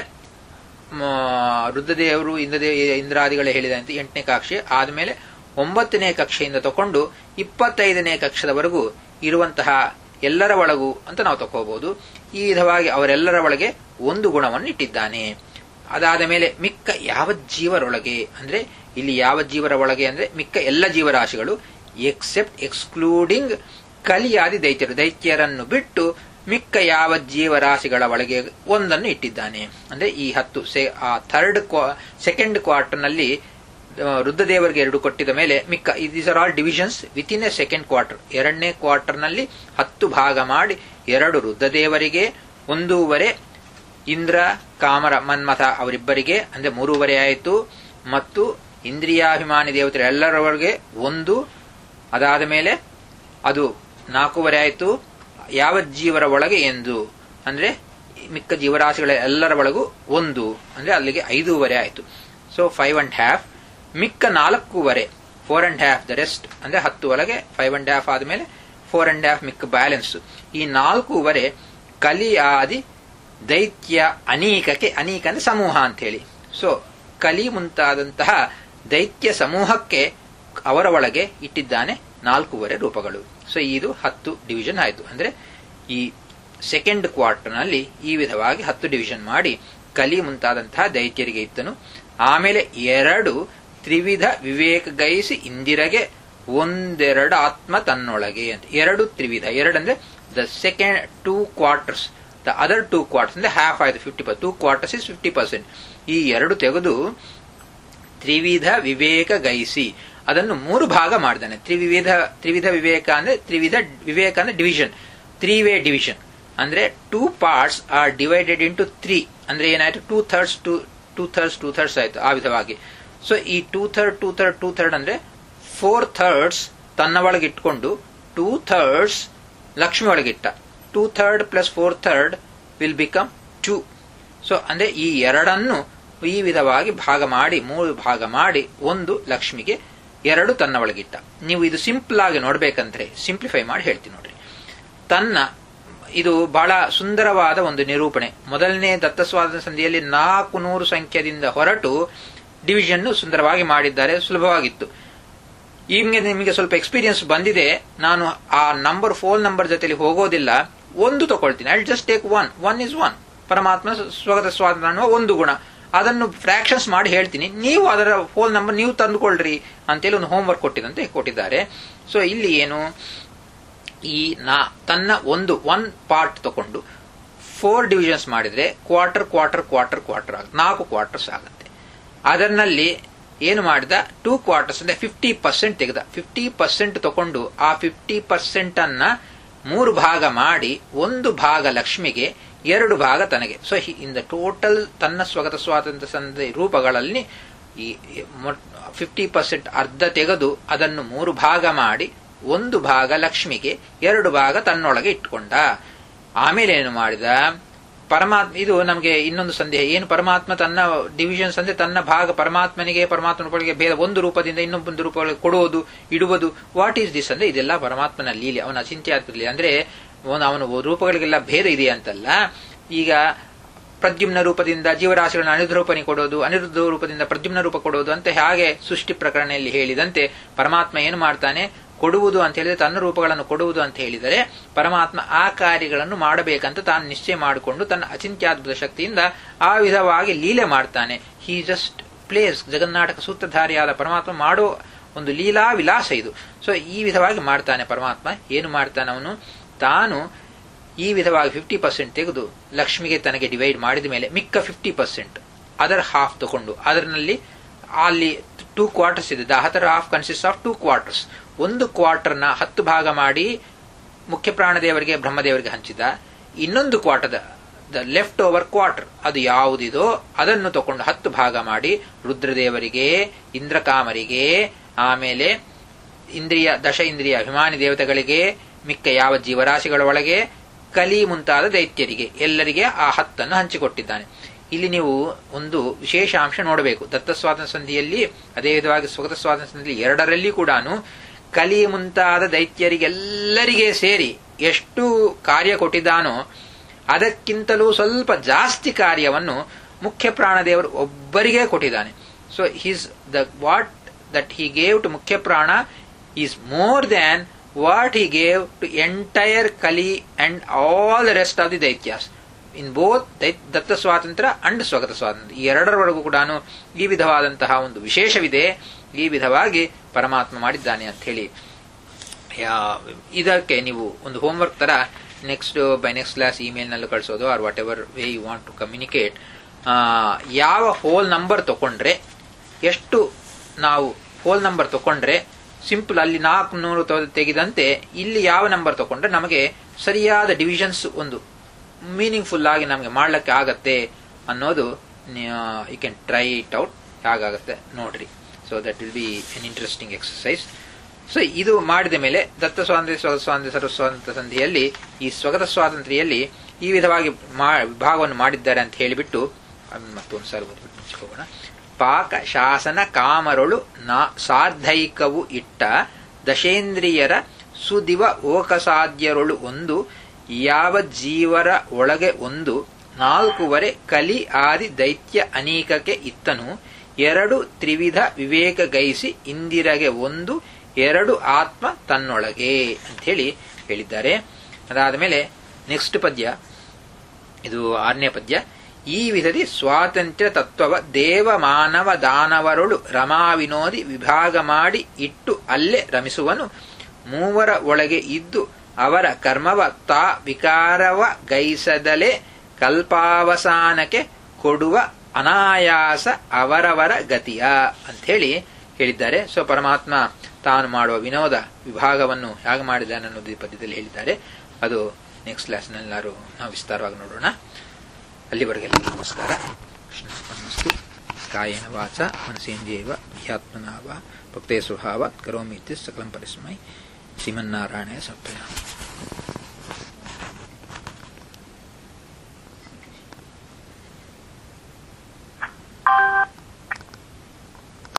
ರುದ್ರದೇವರು ಇಂದ್ರದೇ ಇಂದ್ರಾದಿಗಳು ಹೇಳಿದಂತೆ ಎಂಟನೇ ಕಕ್ಷೆ ಆದಮೇಲೆ ಒಂಬತ್ತನೇ ಕಕ್ಷೆಯಿಂದ ತಕೊಂಡು ಇಪ್ಪತ್ತೈದನೇ ಕಕ್ಷದವರೆಗೂ ಇರುವಂತಹ ಎಲ್ಲರ ಒಳಗೂ ಅಂತ ನಾವು ತಗೋಬಹುದು ಈ ವಿಧವಾಗಿ ಅವರೆಲ್ಲರ ಒಳಗೆ ಒಂದು ಗುಣವನ್ನು ಇಟ್ಟಿದ್ದಾನೆ ಅದಾದ ಮೇಲೆ ಮಿಕ್ಕ ಯಾವ ಜೀವರೊಳಗೆ ಅಂದ್ರೆ ಇಲ್ಲಿ ಯಾವ ಜೀವರ ಒಳಗೆ ಅಂದ್ರೆ ಮಿಕ್ಕ ಎಲ್ಲ ಜೀವರಾಶಿಗಳು ಎಕ್ಸೆಪ್ಟ್ ಎಕ್ಸ್ಕ್ಲೂಡಿಂಗ್ ಕಲಿಯಾದಿ ದೈತ್ಯರು ದೈತ್ಯರನ್ನು ಬಿಟ್ಟು ಮಿಕ್ಕ ಯಾವ ಜೀವರಾಶಿಗಳ ಒಳಗೆ ಒಂದನ್ನು ಇಟ್ಟಿದ್ದಾನೆ ಅಂದ್ರೆ ಈ ಹತ್ತು ಆ ಥರ್ಡ್ ಸೆಕೆಂಡ್ ಕ್ವಾರ್ಟರ್ನಲ್ಲಿ ರುದ್ರದೇವರಿಗೆ ಎರಡು ಕೊಟ್ಟಿದ ಮೇಲೆ ಮಿಕ್ಕ these are all divisions with in a second quarter ಎರಡನೇ ಕ್ವಾರ್ಟರ್ನಲ್ಲಿ ಹತ್ತು ಭಾಗ ಮಾಡಿ ಎರಡು ರುದ್ರದೇವರಿಗೆ ಒಂದೂವರೆ ಇಂದ್ರ ಕಾಮರ ಮನ್ಮಥ ಅವರಿಬ್ಬರಿಗೆ ಅಂದ್ರೆ ಮೂರುವರೆ ಆಯಿತು ಮತ್ತು ಇಂದ್ರಿಯಾಭಿಮಾನಿ ದೇವತೆಗಳು ಎಲ್ಲರವರೆಗೆ ಒಂದು ಅದಾದ ಮೇಲೆ ಅದು ನಾಲ್ಕೂವರೆ ಆಯಿತು ಯಾವ ಜೀವರ ಒಳಗೆ ಎಂದು ಅಂದ್ರೆ ಮಿಕ್ಕ ಜೀವರಾಶಿಗಳ ಎಲ್ಲರ ಒಳಗೂ ಒಂದು ಅಂದ್ರೆ ಅಲ್ಲಿಗೆ ಐದೂವರೆ ಆಯಿತು ಸೊ ಫೈವ್ ಅಂಡ್ ಹ್ಯಾಫ್ ಮಿಕ್ಕ ನಾಲ್ಕೂವರೆ four and half the rest ಅಂದ್ರೆ ಹತ್ತು ಒಳಗೆ ಫೈವ್ ಅಂಡ್ ಹ್ಯಾಫ್ ಆದಮೇಲೆ ಫೋರ್ ಅಂಡ್ ಹ್ಯಾಫ್ ಮಿಕ್ಕ ಬ್ಯಾಲೆನ್ಸ್ ಈ ನಾಲ್ಕೂವರೆ ಕಲಿ ಆದಿ ದೈತ್ಯ ಅನೀಕಕ್ಕೆ ಅನೀಕ ಅಂದ್ರೆ ಸಮೂಹ ಅಂತ ಹೇಳಿ ಸೊ ಕಲಿ ಮುಂತಾದಂತಹ ದೈತ್ಯ ಸಮೂಹಕ್ಕೆ ಅವರ ಒಳಗೆ ಇಟ್ಟಿದ್ದಾನೆ ನಾಲ್ಕೂವರೆ ರೂಪಗಳು ಸೊ ಇದು ಹತ್ತು ಡಿವಿಷನ್ ಆಯಿತು ಅಂದ್ರೆ ಈ ಸೆಕೆಂಡ್ ಕ್ವಾರ್ಟರ್ನಲ್ಲಿ ಈ ವಿಧವಾಗಿ ಹತ್ತು ಡಿವಿಷನ್ ಮಾಡಿ ಕಲಿ ಮುಂತಾದಂತಹ ದೈತ್ಯರಿಗೆ ಇತ್ತನು ಆಮೇಲೆ ಎರಡು ತ್ರಿವಿಧ ವಿವೇಕ ಗೈಸಿ ಇಂದಿರಗೆ ಒಂದೆರಡು ಆತ್ಮ ತನ್ನೊಳಗೆ ಅಂತ ಎರಡು ತ್ರಿವಿಧ ಎರಡಂದ್ರೆ the second two quarters the other two quarters ಅಂದ್ರೆ ಹ್ಯಾಫ್ ಆಯ್ತು fifty per two quarters is fifty percent ಈ ಎರಡು ತೆಗೆದು ತ್ರಿವಿಧ ವಿವೇಕ ಗೈಸಿ ಅದನ್ನು ಮೂರು ಭಾಗ ಮಾಡಿದ್ದಾನೆ ತ್ರಿವಿಧ ತ್ರಿವಿಧ ವಿವೇಕ ಅಂದ್ರೆ ತ್ರಿವಿಧ ವಿವೇಕ ಅಂದ್ರೆ ಡಿವಿಷನ್ ತ್ರೀ ವೇ ಡಿವಿಷನ್ ಅಂದ್ರೆ two parts or divided into three ಅಂದ್ರೆ ಏನಾಯ್ತು two thirds two two thirds two thirds ಆಯ್ತು ಆ ವಿಧವಾಗಿ ಸೊ ಈ two third two third two third ಅಂದ್ರೆ ಫೋರ್ ಥರ್ಡ್ಸ್ ತನ್ನ ಒಳಗೆ ಇಟ್ಕೊಂಡು ಟೂ ಥರ್ಡ್ಸ್ ಲಕ್ಷ್ಮಿ ಒಳಗಿಟ್ಟ two third plus four third will become two so ಅಂದ್ರೆ ಈ ಎರಡನ್ನು ಈ ವಿಧವಾಗಿ ಭಾಗ ಮಾಡಿ ಮೂರು ಭಾಗ ಮಾಡಿ ಒಂದು ಲಕ್ಷ್ಮಿಗೆ ಎರಡು ತನ್ನ ಒಳಗಿಟ್ಟ ನೀವು ಇದು ಸಿಂಪಲ್ ಆಗಿ ನೋಡ್ಬೇಕಂದ್ರೆ ಸಿಂಪ್ಲಿಫೈ ಮಾಡಿ ಹೇಳ್ತೀನಿ ನೋಡ್ರಿ ತನ್ನ ಇದು ಬಹಳ ಸುಂದರವಾದ ಒಂದು ನಿರೂಪಣೆ ಮೊದಲನೇ ದತ್ತಸ್ವಾದ ಸಂಧಿಯಲ್ಲಿ ನಾಲ್ಕು ನೂರು ಸಂಖ್ಯೆದಿಂದ ಹೊರಟು ಡಿವಿಷನ್ ಸುಂದರವಾಗಿ ಮಾಡಿದ್ದಾರೆ ಸುಲಭವಾಗಿತ್ತು ಈಗ ನಿಮಗೆ ಸ್ವಲ್ಪ ಎಕ್ಸ್ಪೀರಿಯನ್ಸ್ ಬಂದಿದೆ ನಾನು ಆ ನಂಬರ್ ಫೋನ್ ನಂಬರ್ ಜೊತೆಲಿ ಹೋಗೋದಿಲ್ಲ ಒಂದು ತಗೊಳ್ತೀನಿ I just take one one is one ಪರಮಾತ್ಮ ಸ್ವಗತ ಸ್ವಾತಂತ್ರ್ಯ ಅನ್ನುವ ಒಂದು ಗುಣ ಅದನ್ನು ಫ್ರಾಕ್ಷನ್ಸ್ ಮಾಡಿ ಹೇಳ್ತೀನಿ ನೀವು ಅದರ ಫೋನ್ ನಂಬರ್ ನೀವು ತಂದುಕೊಳ್ಳ್ರಿ ಅಂತೇಳಿ ಒಂದು ಹೋಮ್ ವರ್ಕ್ ಕೊಟ್ಟಿದಂತೆ ಕೊಟ್ಟಿದ್ದಾರೆ ಸೊ ಇಲ್ಲಿ ಏನು ಈ ನಾ ತನ್ನ ಒಂದು ಒನ್ ಪಾರ್ಟ್ ತಗೊಂಡು ಫೋರ್ ಡಿವಿಷನ್ಸ್ ಮಾಡಿದ್ರೆ ಕ್ವಾರ್ಟರ್ ಕ್ವಾರ್ಟರ್ ಕ್ವಾರ್ಟರ್ ಕ್ವಾರ್ಟರ್ ಆಗುತ್ತೆ ನಾಲ್ಕು ಕ್ವಾರ್ಟರ್ಸ್ ಆಗುತ್ತೆ ಅದರಲ್ಲಿ ಏನು ಮಾಡಿದ ಟೂ ಕ್ವಾರ್ಟರ್ಸ್ ಅಂದ್ರೆ ಫಿಫ್ಟಿ ಪರ್ಸೆಂಟ್ ತೆಗೆದ ಫಿಫ್ಟಿ ಪರ್ಸೆಂಟ್ ತಗೊಂಡು ಆ ಫಿಫ್ಟಿ ಪರ್ಸೆಂಟ್ ಅನ್ನ ಮೂರು ಭಾಗ ಮಾಡಿ ಒಂದು ಭಾಗ ಲಕ್ಷ್ಮಿಗೆ ಎರಡು ಭಾಗ ತನಗೆ ಸೊ ಇನ್ ದ ಟೋಟಲ್ ತನ್ನ ಸ್ವಗತ ಸ್ವಾತಂತ್ರ್ಯ ಸಂಧಿ ರೂಪಗಳಲ್ಲಿ ಈ ಫಿಫ್ಟಿ ಪರ್ಸೆಂಟ್ ಅರ್ಧ ತೆಗೆದು ಅದನ್ನು ಮೂರು ಭಾಗ ಮಾಡಿ ಒಂದು ಭಾಗ ಲಕ್ಷ್ಮಿಗೆ ಎರಡು ಭಾಗ ತನ್ನೊಳಗೆ ಇಟ್ಕೊಂಡ ಆಮೇಲೆ ಏನು ಮಾಡಿದ ಪರಮಾತ್ಮ ಇದು ನಮಗೆ ಇನ್ನೊಂದು ಸಂದೇಹ ಏನು ಪರಮಾತ್ಮ ತನ್ನ ಡಿವಿಷನ್ಸ್ ಅಂದ್ರೆ ತನ್ನ ಭಾಗ ಪರಮಾತ್ಮನಿಗೆ ಪರಮಾತ್ಮನಿಗೆ ಭೇದ ಒಂದು ರೂಪದಿಂದ ಇನ್ನೊಂದು ರೂಪಗಳಿಗೆ ಕೊಡುವುದು ಇಡುವುದು ವಾಟ್ ಈಸ್ ದಿಸ್ ಅಂದ್ರೆ ಇದೆಲ್ಲ ಪರಮಾತ್ಮನ ಲೀಲೆ ಅವನ ಚಿಂತೆ ಆಗ್ತಿರ್ಲಿ ಅಂದ್ರೆ ಅವನ ರೂಪಗಳಿಗೆಲ್ಲ ಭೇದ ಇದೆ ಅಂತಲ್ಲ ಈಗ ಪ್ರದ್ಯುಮ್ನ ರೂಪದಿಂದ ಜೀವರಾಶಿಗಳನ್ನ ಅನಿರುದ್ಧ ರೂಪನಿ ಕೊಡೋದು ಅನಿರುದ್ಧ ರೂಪದಿಂದ ಪ್ರದ್ಯುಮ್ನ ರೂಪ ಕೊಡೋದು ಅಂತ ಹಾಗೆ ಸೃಷ್ಟಿ ಪ್ರಕರಣದಲ್ಲಿ ಹೇಳಿದಂತೆ ಪರಮಾತ್ಮ ಏನು ಮಾಡ್ತಾನೆ ಕೊಡುವುದು ಅಂತ ಹೇಳಿದ್ರೆ ತನ್ನ ರೂಪಗಳನ್ನು ಕೊಡುವುದು ಅಂತ ಹೇಳಿದರೆ ಪರಮಾತ್ಮ ಆ ಕಾರ್ಯಗಳನ್ನು ಮಾಡಬೇಕಂತ ತಾನು ನಿಶ್ಚಯ ಮಾಡಿಕೊಂಡು ತನ್ನ ಅಚಿಂತ್ಯಾದ್ಭುತ ಶಕ್ತಿಯಿಂದ ಆ ವಿಧವಾಗಿ ಲೀಲೆ ಮಾಡ್ತಾನೆ ಹಿ ಜಸ್ಟ್ ಪ್ಲೇಸ್ ಜಗನ್ನಾಟಕ ಸೂತ್ರಧಾರಿಯಾದ ಪರಮಾತ್ಮ ಮಾಡೋ ಒಂದು ಲೀಲಾ ವಿಲಾಸ ಇದು ಸೊ ಈ ವಿಧವಾಗಿ ಮಾಡ್ತಾನೆ ಪರಮಾತ್ಮ ಏನು ಮಾಡ್ತಾನೆ ಅವನು ತಾನು ಈ ವಿಧವಾಗಿ ಫಿಫ್ಟಿ ಪರ್ಸೆಂಟ್ ತೆಗೆದು ಲಕ್ಷ್ಮಿಗೆ ತನಗೆ ಡಿವೈಡ್ ಮಾಡಿದ ಮೇಲೆ ಮಿಕ್ಕ ಫಿಫ್ಟಿ ಪರ್ಸೆಂಟ್ ಅದರ ಹಾಫ್ ತಗೊಂಡು ಅದರಲ್ಲಿ ಅಲ್ಲಿ ಟೂ ಕ್ವಾರ್ಟರ್ಸ್ ಇದೆ the other half consist of two quarters ಒಂದು ಕ್ವಾರ್ಟರ್ನ ಹತ್ತು ಭಾಗ ಮಾಡಿ ಮುಖ್ಯ ಪ್ರಾಣದೇವರಿಗೆ ಬ್ರಹ್ಮದೇವರಿಗೆ ಹಂಚಿದ ಇನ್ನೊಂದು quarter the left over quarter ಅದು ಯಾವುದಿದೋ ಅದನ್ನು ತಗೊಂಡು ಹತ್ತು ಭಾಗ ಮಾಡಿ ರುದ್ರದೇವರಿಗೆ ಇಂದ್ರಕಾಮರಿಗೆ ಆಮೇಲೆ ಇಂದ್ರಿಯ ದಶ ಇಂದ್ರಿಯ ಅಭಿಮಾನಿ ದೇವತೆಗಳಿಗೆ ಮಿಕ್ಕ ಯಾವ ಜೀವರಾಶಿಗಳ ಒಳಗೆ ಕಲಿ ಮುಂತಾದ ದೈತ್ಯರಿಗೆ ಎಲ್ಲರಿಗೆ ಆ ಹತ್ತನ್ನು ಹಂಚಿಕೊಟ್ಟಿದ್ದಾನೆ ಇಲ್ಲಿ ನೀವು ಒಂದು ವಿಶೇಷ ಅಂಶ ನೋಡಬೇಕು ದತ್ತ ಸ್ವಾತಂತ್ರ್ಯ ಸಂಧಿಯಲ್ಲಿ ಅದೇ ವಿಧವಾಗಿ ಸ್ವಗತ ಸ್ವಾತಂತ್ರ್ಯ ಸಂಧಿಯಲ್ಲಿ ಎರಡರಲ್ಲಿ ಕೂಡ ಕಲಿ ಮುಂತಾದ ದೈತ್ಯರಿಗೆಲ್ಲರಿಗೆ ಸೇರಿ ಎಷ್ಟು ಕಾರ್ಯ ಕೊಟ್ಟಿದ್ದಾನೋ ಅದಕ್ಕಿಂತಲೂ ಸ್ವಲ್ಪ ಜಾಸ್ತಿ ಕಾರ್ಯವನ್ನು ಮುಖ್ಯ ಪ್ರಾಣದೇವರು ಒಬ್ಬರಿಗೆ ಕೊಟ್ಟಿದ್ದಾನೆ so his the what that he gave to Mukhya Prana is more than what he gave to entire Kali and all the rest of the ದೈತ್ಯಾಸ್ ಇನ್ ಬೋತ್ ದತ್ತ ಸ್ವಾತಂತ್ರ್ಯ ಅಂಡ್ ಸ್ವಗತ ಸ್ವಾತಂತ್ರ್ಯ ಈ ಎರಡರವರೆಗೂ ಕೂಡ ಈ ವಿಧವಾದಂತಹ ಒಂದು ವಿಶೇಷವಿದೆ ಈ ವಿಧವಾಗಿ ಪರಮಾತ್ಮ ಮಾಡಿದ್ದಾನೆ ಅಂತ ಹೇಳಿ ಇದಕ್ಕೆ ನೀವು ಒಂದು ಹೋಮ್ವರ್ಕ್ ತರ ನೆಕ್ಸ್ಟ್ ಬೈ ನೆಕ್ಸ್ಟ್ ಕ್ಲಾಸ್ ಇಮೇಲ್ನಲ್ಲೂ ಕಳಿಸೋದು or whatever way you want to communicate ಯಾವ ಹೋಲ್ ನಂಬರ್ ತಗೊಂಡ್ರೆ ಎಷ್ಟು ನಾವು ಹೋಲ್ ನಂಬರ್ ತಗೊಂಡ್ರೆ ಸಿಂಪಲ್ ಅಲ್ಲಿ ನಾಲ್ಕು ನೂರು ತೆಗೆದಂತೆ ಇಲ್ಲಿ ಯಾವ ನಂಬರ್ ತಗೊಂಡ್ರೆ ನಮಗೆ ಸರಿಯಾದ ಡಿವಿಷನ್ಸ್ ಒಂದು ಮೀನಿಂಗ್ಫುಲ್ ಆಗಿ ನಮಗೆ ಮಾಡ್ಲಿಕ್ಕೆ ಆಗತ್ತೆ ಅನ್ನೋದು you can try it out ಹೇಗಾಗತ್ತೆ ನೋಡ್ರಿ so that will be an interesting exercise so ಇದು ಮಾಡಿದ ಮೇಲೆ ದತ್ತ ಸ್ವಾತಂತ್ರ್ಯ ಸ್ವಗತ ಸ್ವಾತಂತ್ರ್ಯ ಸರ್ವ ಸ್ವಾತಂತ್ರ್ಯ ಸಂಧಿಯಲ್ಲಿ ಈ ಸ್ವಗತ ಸ್ವಾತಂತ್ರ್ಯಲ್ಲಿ ಈ ವಿಧವಾಗಿ ವಿಭಾಗವನ್ನು ಮಾಡಿದ್ದಾರೆ ಅಂತ ಹೇಳಿಬಿಟ್ಟು ಮತ್ತೊಂದು ಸಾರಿ ಓದ್ಬಿಟ್ಟು ಮುಚ್ಕೋಗೋಣ ಪಾಕ ಶಾಸನ ಕಾಮರೊಳು ನಾ ಸಾರ್ಧೈಕವು ಇಟ್ಟ ದಶೇಂದ್ರಿಯರ ಸುದಿವ ಓಕಸಾದ್ಯರೊಳು ಒಂದು ಯಾವ ಜೀವರ ಒಳಗೆ ಒಂದು ನಾಲ್ಕುವರೆ ಕಲಿ ಆದಿ ದೈತ್ಯ ಅನೇಕಕ್ಕೆ ಇತ್ತನು ಎರಡು ತ್ರಿವಿಧ ವಿವೇಕ ಗೈಸಿ ಇಂದಿರಗೆ ಒಂದು ಎರಡು ಆತ್ಮ ತನ್ನೊಳಗೆ ಅಂತ ಹೇಳಿ ಹೇಳಿದ್ದಾರೆ ಅದಾದ ಮೇಲೆ ನೆಕ್ಸ್ಟ್ ಪದ್ಯ ಇದು ಆರನೇ ಪದ್ಯ ಈ ವಿಧದಿ ಸ್ವಾತಂತ್ರ್ಯ ತತ್ವವ ದೇವ ಮಾನವ ದಾನವರೊಳು ರಮಾ ವಿನೋದಿ ವಿಭಾಗ ಮಾಡಿ ಇಟ್ಟು ಅಲ್ಲೇ ರಮಿಸುವನು ಮೂವರ ಒಳಗೆ ಇದ್ದು ಅವರ ಕರ್ಮವ ತಾ ವಿಕಾರವ ಗೈಸದಲೆ ಕಲ್ಪಾವಸಾನಕ್ಕೆ ಕೊಡುವ ಅನಾಯಾಸ ಅವರವರ ಗತಿಯ ಅಂಥೇಳಿ ಹೇಳಿದ್ದಾರೆ ಸೊ ಪರಮಾತ್ಮ ತಾನು ಮಾಡುವ ವಿನೋದ ವಿಭಾಗವನ್ನು ಹೇಗೆ ಮಾಡಿದ್ದಾನೆ ಅನ್ನೋದು ಈ ಪದ್ಯದಲ್ಲಿ ಹೇಳಿದ್ದಾರೆ ಅದು ನೆಕ್ಸ್ಟ್ ಕ್ಲಾಸ್ನೆಲ್ಲರೂ ನಾವು ವಿಸ್ತಾರವಾಗಿ ನೋಡೋಣ ಅಲ್ಲಿವರೆಗೆ ನಮಸ್ಕಾರ ಕೃಷ್ಣಸ್ತು ಕಾಯೇನ ವಾಚ ಮನಸೇಂದ್ರಿಯವ ಧ್ಯಾತ್ಮನಾವ ಭಕ್ತೇ ಸ್ವಭಾವ ಕರೋಮಿ ಸಕಲಂ ಪರಿಸ್ಮೈ ಶ್ರೀಮನ್ನಾರಾಯಣ ಸಮರ್ಪಯಾಮಿ